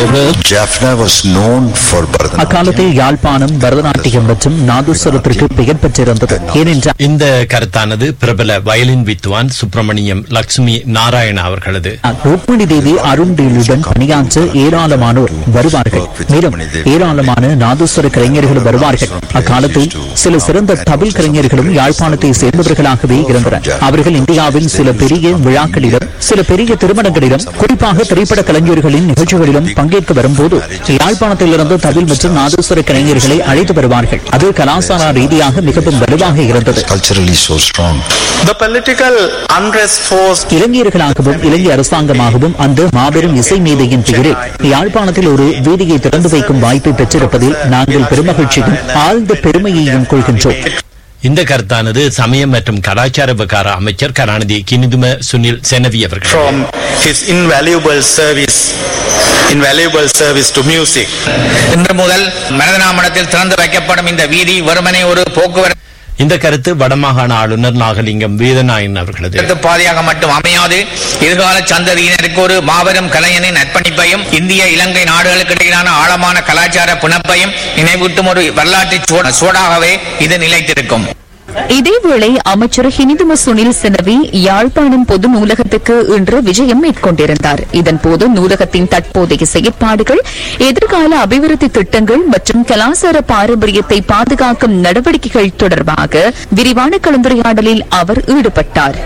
world. Jaffna was known for Bharatanatyam. அக்காலத்தில் யாழ்ப்பாணம் பரதநாட்டியம் மற்றும் நாதஸ்வரத்திற்கு பெயர் பெற்றிருந்தது ஏனென்றால் இந்த கருத்தானது பிரபல வயலின் வித்வான் சுப்பிரமணியம் லட்சுமி நாராயண அவர்களது ருக்மிணி தேவி அருண்டேலுடன் பணியாற்ற ஏராளமானோர் வருவார்கள் மேலும் ஏராளமான நாதஸ்வர கலைஞர்கள் வருவார்கள் அக்காலத்தில் சில சிறந்த தபில் கலைஞர்களும் யாழ்ப்பாணத்தை சேர்ந்தவர்களாகவே இருந்தனர் அவர்கள் இந்தியாவின் சில பெரிய விழாக்களிலும் சில பெரிய திருமணங்களிலும் குறிப்பாக திரைப்பட கலைஞர்களின் நிகழ்ச்சிகளிலும் பங்கேற்க வரும்போது யாழ்ப்பாணத்திலிருந்து தவில் மற்றும் நாதஸ்வர கலைஞர்களை அழைத்து வருவார்கள் அது கலாசார ரீதியாக மிகவும் வலுவாக இருந்தது Culturally so strong. The political unrest forced இளைஞர்களாகவும் இலங்கை அரசாங்கமாகவும் அந்த மாபெரும் இசை மேதையின் பெயரில் யாழ்ப்பாணத்தில் ஒரு வீதியை திறந்து வைக்கும் வாய்ப்பை பெற்றிருப்பதில் நாங்கள் பெருமகிழ்ச்சியும் ஆழ்ந்த பெருமையையும் கொள்கின்றோம் இந்த கருத்தானது சமயம் மற்றும் கலாச்சார விவகார அமைச்சர் கருணாநிதி கினிதும சுனில் செனவி அவர்கள் from his invaluable service, invaluable service to music. இன்று முதல் மனதனாமடத்தில் திறந்து வைக்கப்படும் இந்த வீதி வெறுமனே ஒரு போக்குவரத்து இந்த கருத்து வடமாகாண ஆளுநர் நாகலிங்கம் வேதநாயன் அவர்களது பாதையாக மட்டும் அமையாது எதிர்கால சந்ததியினருக்கு ஒரு மாபெரும் கலைஞனின் அர்ப்பணிப்பையும் இந்திய இலங்கை நாடுகளுக்கு இடையிலான ஆழமான கலாச்சார பிணைப்பையும் நினைவூட்டும் ஒரு வரலாற்று சுவ- சுவடாகவே இது நிலைத்திருக்கும் இதேவேளை அமைச்சர் ஹினிதும சுனில் செனவி யாழ்ப்பாணம் பொது நூலகத்துக்கு இன்று விஜயம் மேற்கொண்டிருந்தார் இதன்போது நூலகத்தின் தற்போதைய செயற்பாடுகள் எதிர்கால அபிவிருத்தி திட்டங்கள் மற்றும் கலாசார பாரம்பரியத்தை பாதுகாக்கும் நடவடிக்கைகள் தொடர்பாக விரிவான கலந்துரையாடலில் அவர் ஈடுபட்டார்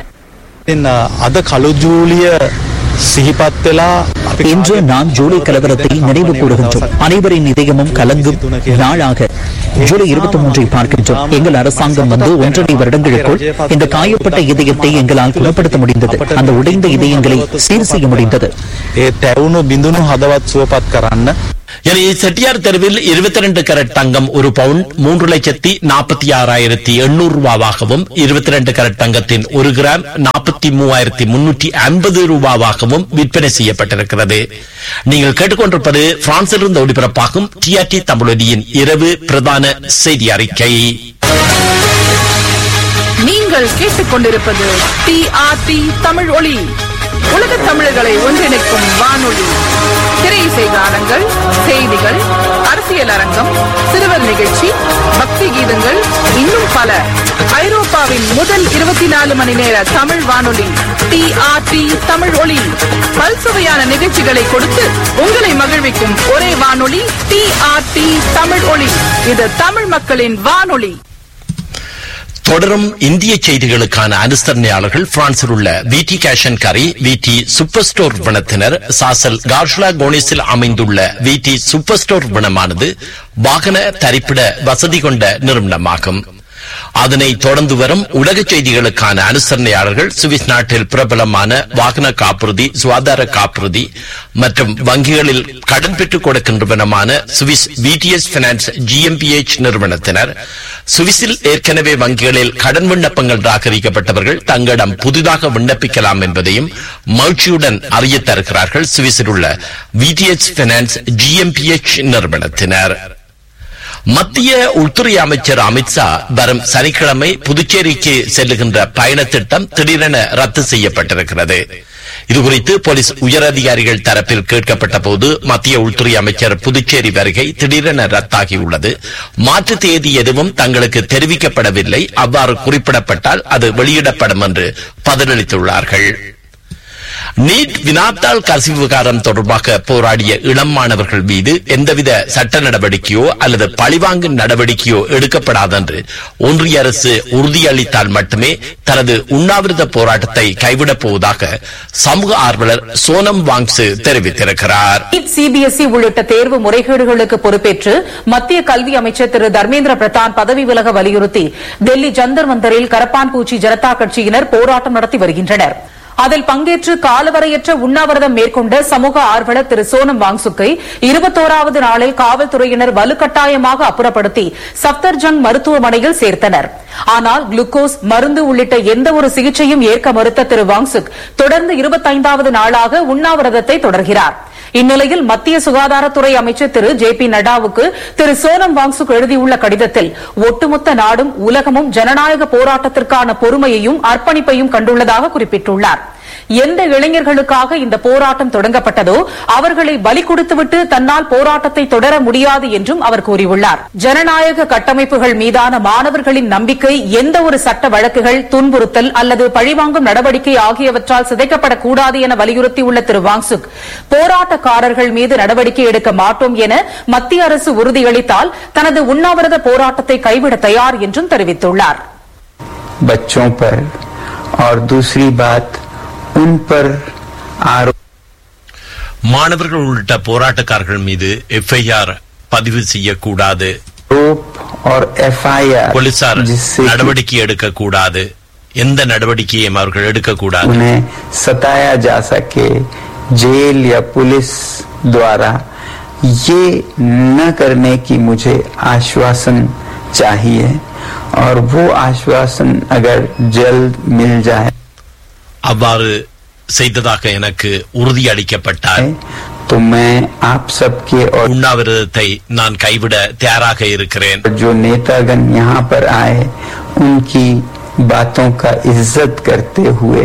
අද කළුජූලිය සිහිපත් වෙලා අපි இன்று நாம் ஜூலை கலவரத்தை நினைவு கூறுகின்றோம் அனைவரின் இதயமும் கலங்கும் நாளாக ஜூலை இருபத்தி மூன்றை பார்க்கின்றோம் எங்கள் அரசாங்கம் வந்து ஒன்றரை வருடங்களுக்குள் இந்த காயப்பட்ட இதயத்தை எங்களால் குணப்படுத்த முடிந்தது அந்த உடைந்த இதயங்களை சீர் செய்ய முடிந்தது ඒ තැවුණු බිඳුණු හදවත් සුවපත් කරන්න எனவே செட்டியார் தெருவில் இருபத்தி ரெண்டு கரட் தங்கம் ஒரு பவுன் மூன்று லட்சத்தி நாற்பத்தி ஆறாயிரத்தி எண்ணூறு ரூபாவாகவும் இருபத்தி ரெண்டு கரட் தங்கத்தின் ஒரு கிராம் நாற்பத்தி மூவாயிரத்தி முன்னூற்றி ஐம்பது ரூபாவாகவும் விற்பனை செய்யப்பட்டிருக்கிறது நீங்கள் கேட்டுக்கொண்டிருப்பது பிரான்சிலிருந்து ஒளிபரப்பாகும் டிஆர்டி தமிழொலியின் இரவு பிரதான செய்தி அறிக்கை நீங்கள் கேட்டுக்கொண்டிருப்பது டிஆர்டி தமிழ் ஒளி உலக தமிழர்களை ஒன்றிணைக்கும் வானொலி திரை இசை கானங்கள் செய்திகள் அரசியல் அரங்கம் சிறுவர் நிகழ்ச்சி பக்தி கீதங்கள் இன்னும் பல ஐரோப்பாவின் முதல் இருபத்தி நாலு மணி நேர தமிழ் வானொலி டிஆர்டி தமிழ் ஒளி பல்சுவையான நிகழ்ச்சிகளை கொடுத்து உங்களை மகிழ்விக்கும் ஒரே வானொலி டிஆர்டி தமிழ் ஒளி இது தமிழ் மக்களின் வானொலி தொடரும் இந்திய செய்திகளுக்கான அனுசரணையாளர்கள் பிரான்சில் உள்ள விடி கேஷன் கரி விடி சூப்பர் ஸ்டோர் வினத்தினர் சாசல் கார்ஷ்லா கோனிஸில் அமைந்துள்ள விடி சூப்பர் ஸ்டோர் வினமானது வாகன தரிப்பிட வசதி கொண்ட நிறுவனமாகும் அதனை தொடர்ந்து வரும் உலக செய்திகளுக்கான அனுசரணையாளர்கள் சுவிஸ் நாட்டில் பிரபலமான வாகன காப்புறுதி சுகாதார காப்புறுதி மற்றும் வங்கிகளில் கடன் பெற்றுக் கொடுக்கின்றவனமான சுவிஸ் விடிஎஸ் பினான்ஸ் ஜிஎம்பிஎச் நிறுவனத்தினர் சுவிஸில் ஏற்கனவே வங்கிகளில் கடன் விண்ணப்பங்கள் ராகரிக்கப்பட்டவர்கள் தங்களிடம் புதிதாக விண்ணப்பிக்கலாம் என்பதையும் மகிழ்ச்சியுடன் அறிய தருகிறார்கள் சுவிஸில் உள்ள விடிஎச் பினான்ஸ் ஜிஎம்பிஎச் நிறுவனத்தினர் மத்திய உள்துறை அமைச்சர் அமித்ஷா வரும் சனிக்கிழமை புதுச்சேரிக்கு செல்லுகின்ற பயண திட்டம் திடீரென ரத்து செய்யப்பட்டிருக்கிறது இதுகுறித்து போலீஸ் உயரதிகாரிகள் தரப்பில் கேட்கப்பட்ட போது மத்திய உள்துறை அமைச்சர் புதுச்சேரி வருகை திடீரென ரத்தாகியுள்ளது மாற்று தேதி எதுவும் தங்களுக்கு தெரிவிக்கப்படவில்லை அவ்வாறு குறிப்பிடப்பட்டால் அது வெளியிடப்படும் என்று பதிலளித்துள்ளார்கள் நீட் வினாத்தாள் கசிவு விவகாரம் தொடர்பாக போராடிய இளம் மாணவர்கள் மீது எந்தவித சட்ட நடவடிக்கையோ அல்லது பழிவாங்கும் நடவடிக்கையோ எடுக்கப்படாதென்று ஒன்றிய அரசு உறுதியளித்தால் மட்டுமே தனது உண்ணாவிரத போராட்டத்தை கைவிடப் போவதாக சமூக ஆர்வலர் சோனம் வாங்சு தெரிவித்திருக்கிறார் நீட் சிபிஎஸ்இ உள்ளிட்ட தேர்வு முறைகேடுகளுக்கு பொறுப்பேற்று மத்திய கல்வி அமைச்சர் திரு தர்மேந்திர பிரதான் பதவி விலக வலியுறுத்தி டெல்லி ஜந்தர் மந்தரில் கரப்பான்பூச்சி ஜனதா கட்சியினர் போராட்டம் நடத்தி வருகின்றனர் அதில் பங்கேற்று காலவரையற்ற உண்ணாவிரதம் மேற்கொண்ட சமூக ஆர்வலர் திரு சோனம் வாங்சுக்கை இருபத்தோராவது நாளில் காவல்துறையினர் வலுக்கட்டாயமாக அப்புறப்படுத்தி சப்தர்ஜங் மருத்துவமனையில் சேர்த்தனர் ஆனால் குளுக்கோஸ் மருந்து உள்ளிட்ட எந்த ஒரு சிகிச்சையும் ஏற்க மறுத்த திரு வாங்சுக் தொடர்ந்து இருபத்தைந்தாவது நாளாக உண்ணாவிரதத்தை தொடர்கிறார் இந்நிலையில் மத்திய சுகாதாரத்துறை அமைச்சர் திரு ஜே பி நட்டாவுக்கு திரு சோனம் வாங்சுக் எழுதியுள்ள கடிதத்தில் ஒட்டுமொத்த நாடும் உலகமும் ஜனநாயக போராட்டத்திற்கான பொறுமையையும் அர்ப்பணிப்பையும் கண்டுள்ளதாக குறிப்பிட்டுள்ளார் எந்த இளைஞர்களுக்காக இந்த போராட்டம் தொடங்கப்பட்டதோ அவர்களை பலி கொடுத்துவிட்டு தன்னால் போராட்டத்தை தொடர முடியாது என்றும் அவர் கூறியுள்ளார் ஜனநாயக கட்டமைப்புகள் மீதான மாணவர்களின் நம்பிக்கை எந்த ஒரு சட்ட வழக்குகள் துன்புறுத்தல் அல்லது பழிவாங்கும் நடவடிக்கை ஆகியவற்றால் சிதைக்கப்படக்கூடாது என வலியுறுத்தியுள்ள திரு வாங்சுக் போராட்டக்காரர்கள் மீது நடவடிக்கை எடுக்க மாட்டோம் என மத்திய அரசு உறுதியளித்தால் தனது உண்ணாவிரத போராட்டத்தை கைவிட தயார் என்றும் தெரிவித்துள்ளார் बच्चों पर और दूसरी बात उन पर आरोप மாணவர்கள் உள்ளிட்ட போராட்டக்காரர்கள் மீது எஃப்ஐஆர் பதிவு செய்யக்கூடாது और एफआईआर போலீசார் நடவடிக்கை எடுக்கக்கூடாது எந்த நடவடிக்கையும் அவர்கள் எடுக்கக்கூடாது उन्हें सताया जा सके जेल या पुलिस द्वारा ये न करने की मुझे आश्वासन चाहिए और वो आश्वासन अगर जल्द मिल जाए அவ்வாறு செய்ததாக எனக்கு உறுதியளிக்கப்பட்டால் तो मैं आप सबके और உண்ணாவிரதத்தை நான் கைவிட தயாராக இருக்கிறேன் जो नेतागण यहाँ पर आए उनकी बातों का इज्जत करते हुए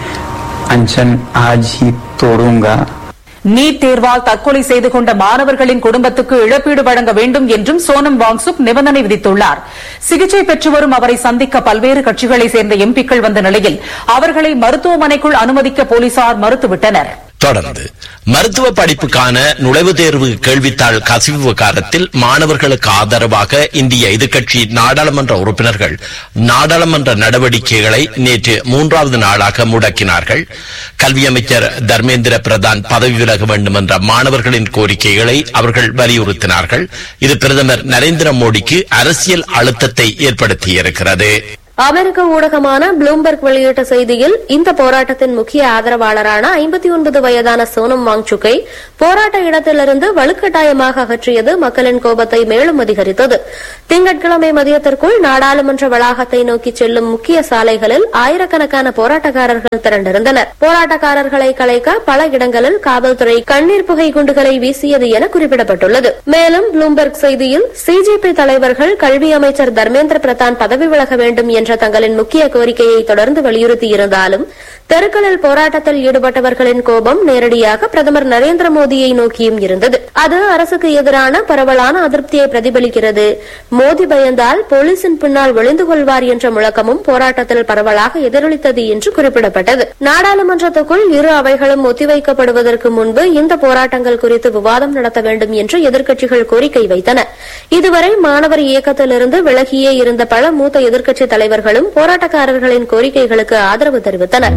अनशन आज ही तोड़ूंगा நீட் தேர்வால் தற்கொலை செய்து கொண்ட மாணவர்களின் குடும்பத்துக்கு இழப்பீடு வழங்க வேண்டும் என்றும் சோனம் வாங்சுக் நிபந்தனை விதித்துள்ளார் சிகிச்சை பெற்று வரும் அவரை சந்திக்க பல்வேறு கட்சிகளைச் சேர்ந்த எம்பிக்கள் வந்த நிலையில் அவர்களை மருத்துவமனைக்குள் அனுமதிக்க போலீசார் மறுத்துவிட்டனர் தொடர்ந்து மருத்துவ படிப்புக்கான நுழைவுத் தேர்வு கேள்வித்தாள் கசிவு விவகாரத்தில் மாணவர்களுக்கு ஆதரவாக இந்திய எதிர்க்கட்சி நாடாளுமன்ற உறுப்பினர்கள் நாடாளுமன்ற நடவடிக்கைகளை நேற்று மூன்றாவது நாளாக முடக்கினார்கள் கல்வி அமைச்சர் தர்மேந்திர பிரதான் பதவி விலக வேண்டும் என்ற மாணவர்களின் கோரிக்கைகளை அவர்கள் வலியுறுத்தினார்கள் இது பிரதமர் நரேந்திர மோடிக்கு அரசியல் அழுத்தத்தை ஏற்படுத்தியிருக்கிறது அமெரிக்க ஊடகமான ப்ளூம்பெர்க் வெளியிட்ட செய்தியில் இந்த போராட்டத்தின் முக்கிய ஆதரவாளரான ஐம்பத்தி ஒன்பது வயதான சோனம் வாங்சுக்கை போராட்ட இடத்திலிருந்து வலுக்கட்டாயமாக அகற்றியது மக்களின் கோபத்தை மேலும் அதிகரித்தது திங்கட்கிழமை மதியத்திற்குள் நாடாளுமன்ற வளாகத்தை நோக்கி செல்லும் முக்கிய சாலைகளில் ஆயிரக்கணக்கான போராட்டக்காரர்கள் திரண்டிருந்தனர் போராட்டக்காரர்களை கலைக்க பல இடங்களில் காவல்துறை கண்ணீர் புகை குண்டுகளை வீசியது என குறிப்பிடப்பட்டுள்ளது மேலும் ப்ளூம்பெர்க் செய்தியில் சிஜிபி தலைவர்கள் கல்வி அமைச்சர் தர்மேந்திர பிரதான் பதவி விலக வேண்டும் என்ற தங்களின் முக்கிய கோரிக்கையை தொடர்ந்து வலியுறுத்தியிருந்தாலும் தெருக்களில் போராட்டத்தில் ஈடுபட்டவர்களின் கோபம் நேரடியாக பிரதமர் நரேந்திர மோடியை நோக்கியும் இருந்தது அது அரசுக்கு எதிரான பரவலான அதிருப்தியை பிரதிபலிக்கிறது மோடி பயந்தால் போலீசின் பின்னால் ஒளிந்து கொள்வார் என்ற முழக்கமும் போராட்டத்தில் பரவலாக எதிரொலித்தது என்று குறிப்பிடப்பட்டது நாடாளுமன்றத்துக்குள் இரு அவைகளும் ஒத்திவைக்கப்படுவதற்கு முன்பு இந்த போராட்டங்கள் குறித்து விவாதம் நடத்த வேண்டும் என்று எதிர்க்கட்சிகள் கோரிக்கை வைத்தன இதுவரை மாணவர் இயக்கத்திலிருந்து விலகியே இருந்த பல மூத்த எதிர்க்கட்சி தலைவர்களும் போராட்டக்காரர்களின் கோரிக்கைகளுக்கு ஆதரவு தெரிவித்தனர்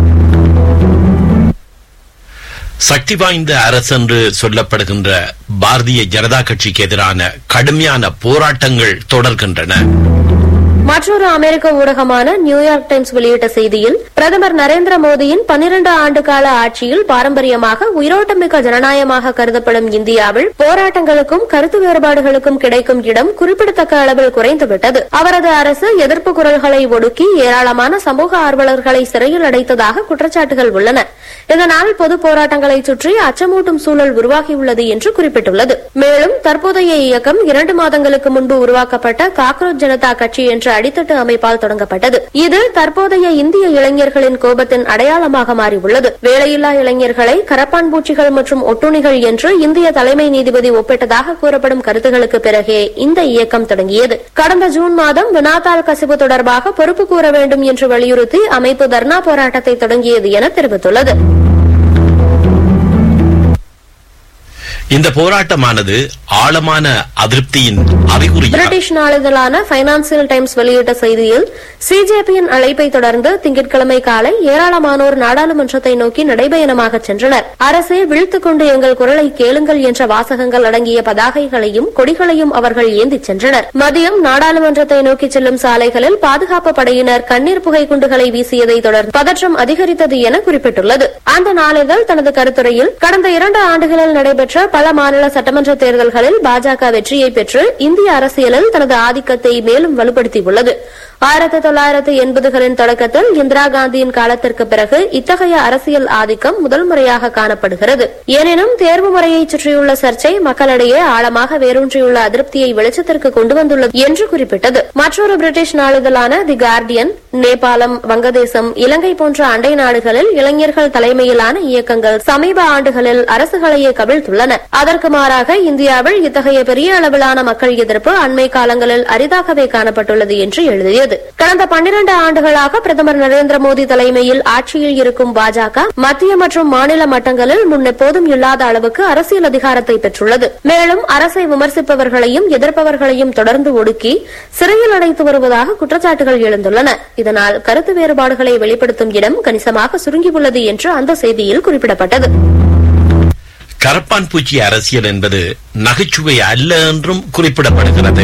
சக்தி வாய்ந்த அரசு என்று சொல்லப்படுகின்ற பாரதிய ஜனதா கட்சிக்கு எதிரான கடுமையான போராட்டங்கள் தொடர்கின்றன மற்றொரு அமெரிக்க ஊடகமான நியூயார்க் டைம்ஸ் வெளியிட்ட செய்தியில் பிரதமர் நரேந்திர மோடியின் பன்னிரண்டு ஆண்டு கால ஆட்சியில் பாரம்பரியமாக உயிரோட்டமிக்க ஜனநாயகமாக கருதப்படும் இந்தியாவில் போராட்டங்களுக்கும் கருத்து வேறுபாடுகளுக்கும் கிடைக்கும் இடம் குறிப்பிடத்தக்க அளவில் குறைந்துவிட்டது அவரது அரசு எதிர்ப்பு குரல்களை ஒடுக்கி ஏராளமான சமூக ஆர்வலர்களை சிறையில் அடைத்ததாக குற்றச்சாட்டுகள் உள்ளன இதனால் பொது போராட்டங்களை சுற்றி அச்சமூட்டும் சூழல் உருவாகியுள்ளது என்று குறிப்பிட்டுள்ளது மேலும் தற்போதைய இயக்கம் இரண்டு மாதங்களுக்கு முன்பு உருவாக்கப்பட்ட காக்ரோச் ஜனதா கட்சி என்ற அடித்தட்டு அமைப்பால் தொடங்கப்பட்டது இது தற்போதைய இந்திய இளைஞர்களின் கோபத்தின் அடையாளமாக மாறியுள்ளது வேலையில்லா இளைஞர்களை கரப்பான் பூச்சிகள் மற்றும் ஒட்டுணிகள் என்று இந்திய தலைமை நீதிபதி ஒப்பிட்டதாக கூறப்படும் கருத்துகளுக்கு பிறகே இந்த இயக்கம் தொடங்கியது கடந்த ஜூன் மாதம் வினாத்தாள் கசிவு தொடர்பாக பொறுப்பு கூற வேண்டும் என்று வலியுறுத்தி அமைப்பு தர்ணா போராட்டத்தை தொடங்கியது என தெரிவித்துள்ளது இந்த போராட்டமானது ஆழமான அதிருப்தியின் அறிகுறி பிரிட்டிஷ் நாளிதழான பைனான்சியல் டைம்ஸ் வெளியிட்ட செய்தியில் சிஜேபியின் அழைப்பை தொடர்ந்து திங்கட்கிழமை காலை ஏராளமானோர் நாடாளுமன்றத்தை நோக்கி நடைபயணமாக சென்றனர் அரசே விழித்துக் கொண்டு எங்கள் குரலை கேளுங்கள் என்ற வாசகங்கள் அடங்கிய பதாகைகளையும் கொடிகளையும் அவர்கள் ஏந்திச் சென்றனர் மதியம் நாடாளுமன்றத்தை நோக்கி செல்லும் சாலைகளில் பாதுகாப்பு படையினர் கண்ணீர் புகை குண்டுகளை வீசியதை தொடர்ந்து பதற்றம் அதிகரித்தது என குறிப்பிட்டுள்ளது அந்த நாளிதழ் தனது கருத்துரையில் கடந்த இரண்டு ஆண்டுகளில் நடைபெற்ற பல மாநில சட்டமன்ற தேர்தல்களில் பாஜக வெற்றியை பெற்று இந்திய அரசியலில் தனது ஆதிக்கத்தை மேலும் வலுப்படுத்தியுள்ளது ஆயிரத்தி தொள்ளாயிரத்து எண்பதுகளின் தொடக்கத்தில் இந்திரா காந்தியின் காலத்திற்கு பிறகு இத்தகைய அரசியல் ஆதிக்கம் முதல் முறையாக காணப்படுகிறது எனினும் தேர்வு முறையை சுற்றியுள்ள சர்ச்சை மக்களிடையே ஆழமாக வேரூன்றியுள்ள அதிருப்தியை வெளிச்சத்திற்கு கொண்டு வந்துள்ளது என்று குறிப்பிட்டது மற்றொரு பிரிட்டிஷ் நாளிதழான தி கார்டியன் நேபாளம் வங்கதேசம் இலங்கை போன்ற அண்டை நாடுகளில் இளைஞர்கள் தலைமையிலான இயக்கங்கள் சமீப ஆண்டுகளில் அரசுகளையே கவிழ்த்துள்ளன அதற்கு மாறாக இந்தியாவில் இத்தகைய பெரிய அளவிலான மக்கள் எதிர்ப்பு அண்மை காலங்களில் அரிதாகவே காணப்பட்டுள்ளது என்று எழுதியது கடந்த பன்னிரண்டு ஆண்டுகளாக பிரதமர் நரேந்திர மோடி தலைமையில் ஆட்சியில் இருக்கும் பாஜக மத்திய மற்றும் மாநில மட்டங்களில் முன்னெப்போதும் இல்லாத அளவுக்கு அரசியல் அதிகாரத்தை பெற்றுள்ளது மேலும் அரசை விமர்சிப்பவர்களையும் எதிர்ப்பவர்களையும் தொடர்ந்து ஒடுக்கி சிறையில் அடைத்து வருவதாக குற்றச்சாட்டுகள் எழுந்துள்ளன இதனால் கருத்து வேறுபாடுகளை வெளிப்படுத்தும் இடம் கணிசமாக சுருங்கியுள்ளது என்று அந்த செய்தியில் குறிப்பிடப்பட்டது கரப்பான் பூச்சி அரசியல் என்பது நகைச்சுவை அல்ல என்றும் குறிப்பிடப்படுகிறது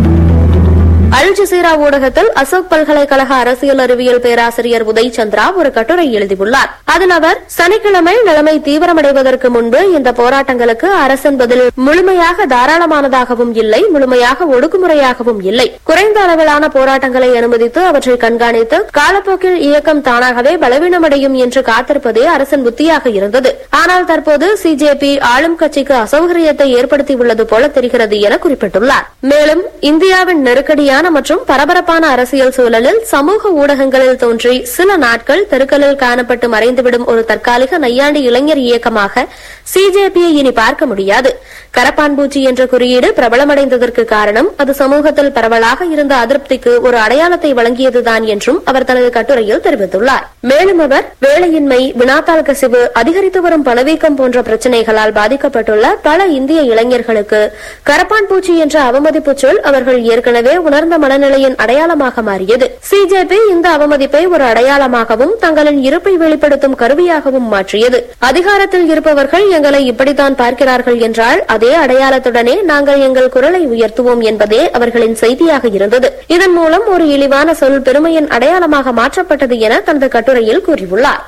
அல் ஜசீரா ஊடகத்தில் அசோக் பல்கலைக்கழக அரசியல் அறிவியல் பேராசிரியர் உதய் சந்திரா ஒரு கட்டுரை எழுதியுள்ளார் அதில் அவர் சனிக்கிழமை நிலைமை தீவிரமடைவதற்கு முன்பு இந்த போராட்டங்களுக்கு அரசின் பதில் முழுமையாக தாராளமானதாகவும் இல்லை முழுமையாக ஒடுக்குமுறையாகவும் இல்லை குறைந்த அளவிலான போராட்டங்களை அனுமதித்து அவற்றை கண்காணித்து காலப்போக்கில் இயக்கம் தானாகவே பலவீனமடையும் என்று காத்திருப்பதே அரசின் புத்தியாக இருந்தது ஆனால் தற்போது சிஜேபி ஆளும் கட்சிக்கு அசௌகரியத்தை ஏற்படுத்தியுள்ளது போல தெரிகிறது என குறிப்பிட்டுள்ளார் மேலும் இந்தியாவின் நெருக்கடியான மற்றும் பரபரப்பான அரசியல் சூழலில் சமூக ஊடகங்களில் தோன்றி சில நாட்கள் தெருக்களில் காணப்பட்டு மறைந்துவிடும் ஒரு தற்காலிக நையாண்டி இளைஞர் இயக்கமாக சிஜேபியை இனி பார்க்க முடியாது கரப்பான்பூச்சி என்ற குறியீடு பிரபலமடைந்ததற்கு காரணம் அது சமூகத்தில் பரவலாக இருந்த அதிருப்திக்கு ஒரு அடையாளத்தை வழங்கியதுதான் என்றும் அவர் தனது கட்டுரையில் தெரிவித்துள்ளார் மேலும் அவர் வேலையின்மை வினாத்தாள் கசிவு அதிகரித்து வரும் பணவீக்கம் போன்ற பிரச்சினைகளால் பாதிக்கப்பட்டுள்ள பல இந்திய இளைஞர்களுக்கு கரப்பான் பூச்சி என்ற அவமதிப்பு சொல் அவர்கள் ஏற்கனவே உணர்ந்த மனநிலையின் அடையாளமாக மாறியது சிஜேபி இந்த அவமதிப்பை ஒரு அடையாளமாகவும் தங்களின் இருப்பை வெளிப்படுத்தும் கருவியாகவும் மாற்றியது அதிகாரத்தில் இருப்பவர்கள் எங்களை இப்படித்தான் பார்க்கிறார்கள் என்றால் அதே அடையாளத்துடனே நாங்கள் எங்கள் குரலை உயர்த்துவோம் என்பதே அவர்களின் செய்தியாக இருந்தது இதன் மூலம் ஒரு இழிவான சொல் பெருமையின் அடையாளமாக மாற்றப்பட்டது என தனது கட்டுரையில் கூறியுள்ளார்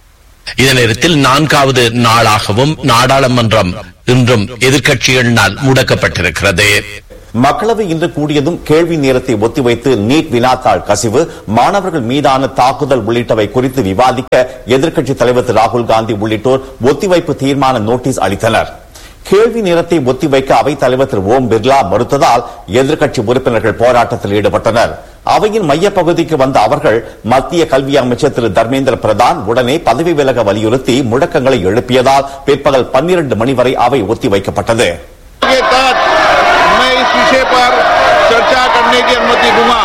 இதே நேரத்தில் நான்காவது நாளாகவும் நாடாளுமன்றம் இன்றும் எதிர்க்கட்சிகளினால் முடக்கப்பட்டிருக்கிறது மக்களவை இன்று கூடியதும் கேள்வி நேரத்தை ஒத்திவைத்து நீட் வினாத்தாள் கசிவு மாணவர்கள் மீதான தாக்குதல் உள்ளிட்டவை குறித்து விவாதிக்க எதிர்க்கட்சித் தலைவர் திரு ராகுல் காந்தி உள்ளிட்டோர் ஒத்திவைப்பு தீர்மான நோட்டீஸ் அளித்தனர் கேள்வி நேரத்தை ஒத்திவைக்க அவைத் தலைவர் திரு ஓம் பிர்லா மறுத்ததால் எதிர்க்கட்சி உறுப்பினர்கள் போராட்டத்தில் ஈடுபட்டனர் அவையின் மையப்பகுதிக்கு வந்த அவர்கள் மத்திய கல்வி அமைச்சர் திரு தர்மேந்திர பிரதான் உடனே பதவி விலக வலியுறுத்தி முழக்கங்களை எழுப்பியதால் பிற்பகல் பன்னிரண்டு மணி வரை அவை ஒத்திவைக்கப்பட்டது के तहत मैं इस विषय पर चर्चा करने की अनुमति दूंगा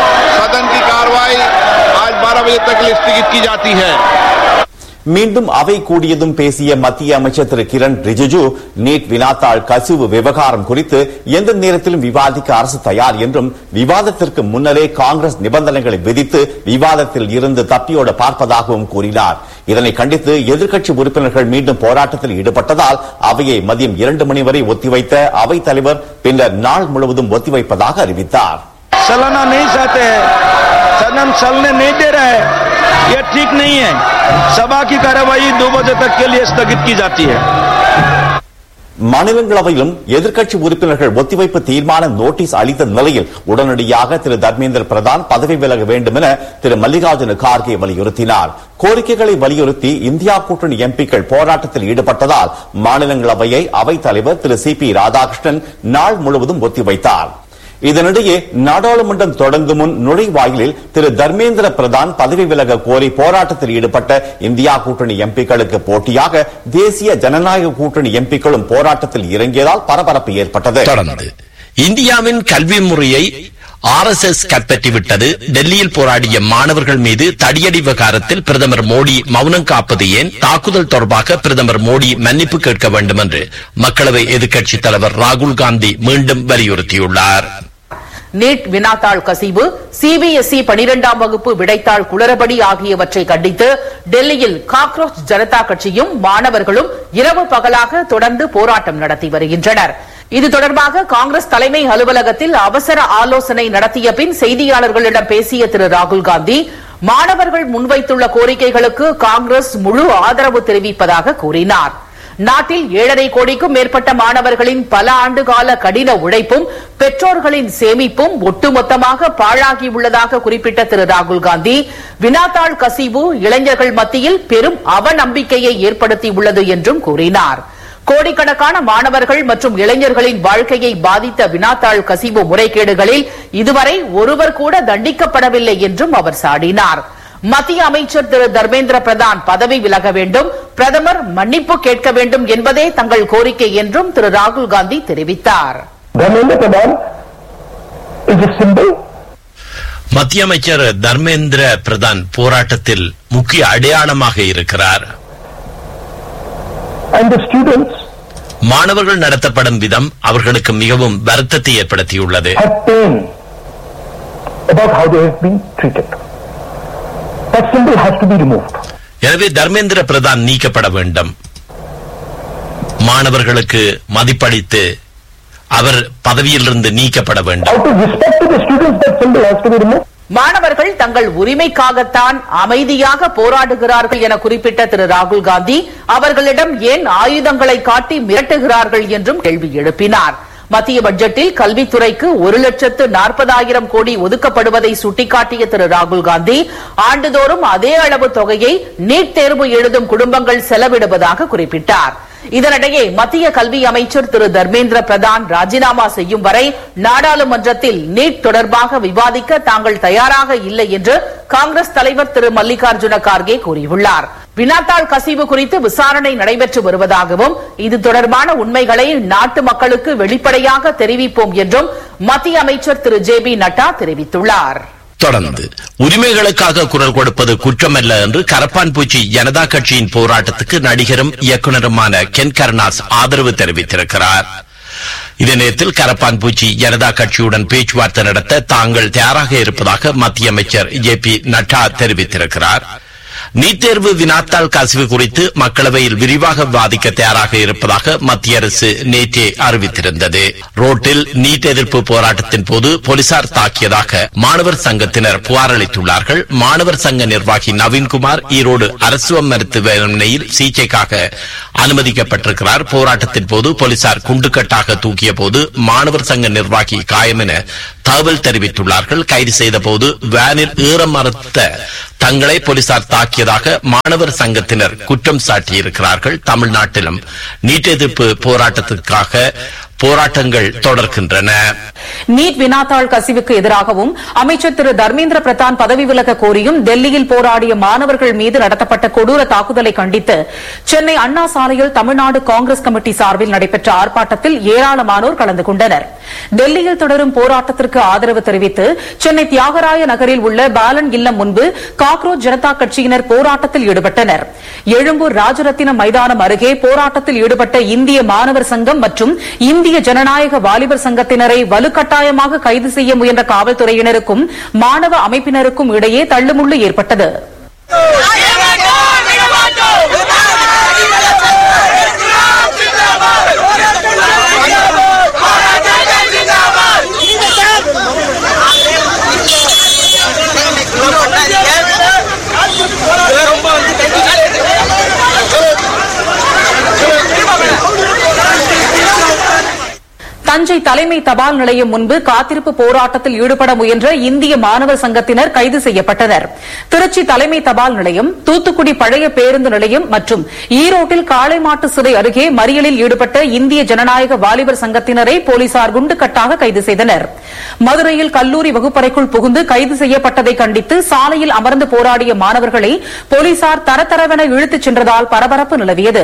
सदन की कार्रवाई आज 12 बजे तक के लिए स्थगित की जाती है மீண்டும் அவை கூடியதும் பேசிய மத்திய அமைச்சர் திரு கிரண் ரிஜிஜு நீட் வினாத்தாள் கசிவு விவகாரம் குறித்து எந்த நேரத்திலும் விவாதிக்க அரசு தயார் என்றும் விவாதத்திற்கு முன்னரே காங்கிரஸ் நிபந்தனைகளை விதித்து விவாதத்தில் இருந்து தப்பியோட பார்ப்பதாகவும் கூறினார் இதனை கண்டித்து எதிர்க்கட்சி உறுப்பினர்கள் மீண்டும் போராட்டத்தில் ஈடுபட்டதால் அவையை மதியம் இரண்டு மணி வரை ஒத்திவைத்த அவைத் தலைவர் பின்னர் நாள் முழுவதும் ஒத்திவைப்பதாக அறிவித்தார் चलाना नहीं चाहते हैं सदन चलने नहीं दे रहा है यह ठीक नहीं है सभा की कार्यवाही दो बजे तक के लिए स्थगित की जाती है மாநிலங்களவையிலும் எதிர்க்கட்சி உறுப்பினர்கள் ஒத்திவைப்பு தீர்மான நோட்டீஸ் அளித்த நிலையில் உடனடியாக திரு தர்மேந்திர பிரதான் பதவி விலக வேண்டும் என திரு மல்லிகார்ஜுன கார்கே வலியுறுத்தினார் கோரிக்கைகளை வலியுறுத்தி இந்தியா கூட்டணி எம்பிக்கள் போராட்டத்தில் ஈடுபட்டதால் மாநிலங்களவையை அவைத் தலைவர் திரு சி பி ராதாகிருஷ்ணன் நாள் முழுவதும் ஒத்திவைத்தார் இதனிடையே நாடாளுமன்றம் தொடங்கும் முன் நுழைவாயிலில் திரு தர்மேந்திர பிரதான் பதவி விலக கோரி போராட்டத்தில் ஈடுபட்ட இந்தியா கூட்டணி எம்பிக்களுக்கு போட்டியாக தேசிய ஜனநாயக கூட்டணி எம்பிக்களும் போராட்டத்தில் இறங்கியதால் பரபரப்பு ஏற்பட்டது தொடர்ந்து இந்தியாவின் கல்வி முறையை ஆர் எஸ் எஸ் கைப்பற்றிவிட்டது டெல்லியில் போராடிய மாணவர்கள் மீது தடியடி விவகாரத்தில் பிரதமர் மோடி மௌனம் காப்பது ஏன் தாக்குதல் தொடர்பாக பிரதமர் மோடி மன்னிப்பு கேட்க வேண்டும் என்று மக்களவை எதிர்க்கட்சித் தலைவர் ராகுல் காந்தி மீண்டும் வலியுறுத்தியுள்ளார் நீட் வினாத்தாள் கசிவு சிபிஎஸ்இ பனிரெண்டாம் வகுப்பு விடைத்தாள் குளறுபடி ஆகியவற்றை கண்டித்து டெல்லியில் காக்ரோச் ஜனதா கட்சியும் மாணவர்களும் இரவு பகலாக தொடர்ந்து போராட்டம் நடத்தி வருகின்றனர் இது தொடர்பாக காங்கிரஸ் தலைமை அலுவலகத்தில் அவசர ஆலோசனை நடத்திய பின் செய்தியாளர்களிடம் பேசிய திரு ராகுல் காந்தி மாணவர்கள் முன்வைத்துள்ள கோரிக்கைகளுக்கு காங்கிரஸ் முழு ஆதரவு தெரிவிப்பதாக கூறினார் நாட்டில் ஏழரை கோடிக்கும் மேற்பட்ட மாணவர்களின் பல ஆண்டுகால கடின உழைப்பும் பெற்றோர்களின் சேமிப்பும் ஒட்டுமொத்தமாக பாழாகியுள்ளதாக குறிப்பிட்ட திரு ராகுல் காந்தி வினாத்தாள் கசிவு இளைஞர்கள் மத்தியில் பெரும் அவநம்பிக்கையை ஏற்படுத்தியுள்ளது என்றும் கூறினார் கோடிக்கணக்கான மாணவர்கள் மற்றும் இளைஞர்களின் வாழ்க்கையை பாதித்த வினாத்தாள் கசிவு முறைகேடுகளில் இதுவரை ஒருவர் கூட தண்டிக்கப்படவில்லை என்றும் அவர் சாடினார் மத்திய அமைச்சர் திரு தர்மேந்திர பிரதான் பதவி விலக வேண்டும் பிரதமர் மன்னிப்பு கேட்க வேண்டும் என்பதே தங்கள் கோரிக்கை என்றும் திரு ராகுல் காந்தி தெரிவித்தார் மத்திய அமைச்சர் தர்மேந்திர பிரதான் போராட்டத்தில் முக்கிய அடையாளமாக இருக்கிறார் மாணவர்கள் நடத்தப்படும் விதம் அவர்களுக்கு மிகவும் வருத்தத்தை ஏற்படுத்தியுள்ளது about how they have been treated. That symbol has to be removed. எனவே தர்மேந்திர பிரதான் நீக்கப்பட வேண்டும் மாணவர்களுக்கு மதிப்பளித்து அவர் பதவியிலிருந்து நீக்கப்பட வேண்டும் Out of respect to the students, that symbol has to be removed. மாணவர்கள் தங்கள் உரிமைக்காகத்தான் அமைதியாக போராடுகிறார்கள் என குறிப்பிட்ட திரு ராகுல் காந்தி அவர்களிடம் ஏன் ஆயுதங்களை காட்டி மிரட்டுகிறார்கள் என்றும் கேள்வி எழுப்பினார் மத்திய பட்ஜெட்டில் கல்வித்துறைக்கு ஒரு லட்சத்து நாற்பதாயிரம் கோடி ஒதுக்கப்படுவதை சுட்டிக்காட்டிய திரு ராகுல் காந்தி ஆண்டுதோறும் அதே அளவு தொகையை நீட் தேர்வு எழுதும் குடும்பங்கள் செலவிடுவதாக குறிப்பிட்டார் இதனிடையே மத்திய கல்வி அமைச்சர் திரு தர்மேந்திர பிரதான் ராஜினாமா செய்யும் வரை நாடாளுமன்றத்தில் நீட் தொடர்பாக விவாதிக்க தாங்கள் தயாராக இல்லை என்று காங்கிரஸ் தலைவர் திரு மல்லிகார்ஜுன கார்கே கூறியுள்ளார் வினாத்தாள் கசிவு குறித்து விசாரணை நடைபெற்று வருவதாகவும் இது தொடர்பான உண்மைகளை நாட்டு மக்களுக்கு வெளிப்படையாக தெரிவிப்போம் என்றும் மத்திய அமைச்சர் திரு ஜே பி நட்டா தெரிவித்துள்ளார் தொடர்ந்து உரிமைகளுக்காக குரல் கொடுப்பது குற்றமல்ல என்று கரப்பான் பூச்சி ஜனதா கட்சியின் போராட்டத்துக்கு நடிகரும் இயக்குனருமான கென் கருணாஸ் ஆதரவு தெரிவித்திருக்கிறார் இதே நேரத்தில் கரப்பான் பூச்சி ஜனதா கட்சியுடன் பேச்சுவார்த்தை நடத்த தாங்கள் தயாராக இருப்பதாக மத்திய அமைச்சர் ஜே பி நட்டா தெரிவித்திருக்கிறார் நீட் தேர்வு வினாத்தாள் கசிவு குறித்து மக்களவையில் விரிவாக விவாதிக்க தயாராக இருப்பதாக மத்திய அரசு நேற்றே அறிவித்திருந்தது ரோட்டில் நீட் எதிர்ப்பு போராட்டத்தின் போது போலீசார் தாக்கியதாக மாணவர் சங்கத்தினர் புகார் அளித்துள்ளார்கள் மாணவர் சங்க நிர்வாகி நவீன்குமார் ஈரோடு அரசு மருத்துவமனையில் சிகிச்சைக்காக அனுமதிக்கப்பட்டிருக்கிறார் போராட்டத்தின் போது போலீசார் குண்டுக்கட்டாக தூக்கிய போது மாணவர் சங்க நிர்வாகி காயம் என தகவல் தெரிவித்துள்ளார்கள் கைது செய்த போது வேனில் ஏற மறுத்த தங்களை போலீசார் தாக்கியதாக மாணவர் சங்கத்தினர் குற்றம் சாட்டியிருக்கிறார்கள் தமிழ்நாட்டிலும் நீட் எதிர்ப்பு போராட்டத்திற்காக போராட்டங்கள் தொடர்கின்றன நீட் வினாத்தாள் கசிவுக்கு எதிராகவும் அமைச்சர் திரு தர்மேந்திர பிரதான் பதவி விலக கோரியும் டெல்லியில் போராடிய மாணவர்கள் மீது நடத்தப்பட்ட கொடூர தாக்குதலை கண்டித்து சென்னை அண்ணா சாலையில் தமிழ்நாடு காங்கிரஸ் கமிட்டி சார்பில் நடைபெற்ற ஆர்ப்பாட்டத்தில் ஏராளமானோர் கலந்து கொண்டனர் டெல்லியில் தொடரும் போராட்டத்திற்கு ஆதரவு தெரிவித்து சென்னை தியாகராய நகரில் உள்ள பாலன் இல்லம் முன்பு காக்ரோச் ஜனதா கட்சியினர் போராட்டத்தில் ஈடுபட்டனர் எழும்பூர் ராஜரத்தினம் மைதானம் அருகே போராட்டத்தில் ஈடுபட்ட இந்திய மாணவர் சங்கம் மற்றும் இந்திய ஜனநாயக வாலிபர் சங்கத்தினரை வலுக்கட்டாயமாக கைது செய்ய முயன்ற காவல்துறையினருக்கும் மாணவ அமைப்பினருக்கும் இடையே தள்ளுமுள்ளு ஏற்பட்டது தஞ்சை தலைமை தபால் நிலையம் முன்பு காத்திருப்பு போராட்டத்தில் ஈடுபட முயன்ற இந்திய மாணவர் சங்கத்தினர் கைது செய்யப்பட்டனர் திருச்சி தலைமை தபால் நிலையம் தூத்துக்குடி பழைய பேருந்து நிலையம் மற்றும் ஈரோட்டில் காளைமாட்டு சிறை அருகே மறியலில் ஈடுபட்ட இந்திய ஜனநாயக வாலிபர் சங்கத்தினரை போலீசார் குண்டுக்கட்டாக கைது செய்தனர் மதுரையில் கல்லூரி வகுப்பறைக்குள் புகுந்து கைது செய்யப்பட்டதை கண்டித்து சாலையில் அமர்ந்து போராடிய மாணவர்களை போலீசார் தரதரவென இழுத்துச் சென்றதால் பரபரப்பு நிலவியது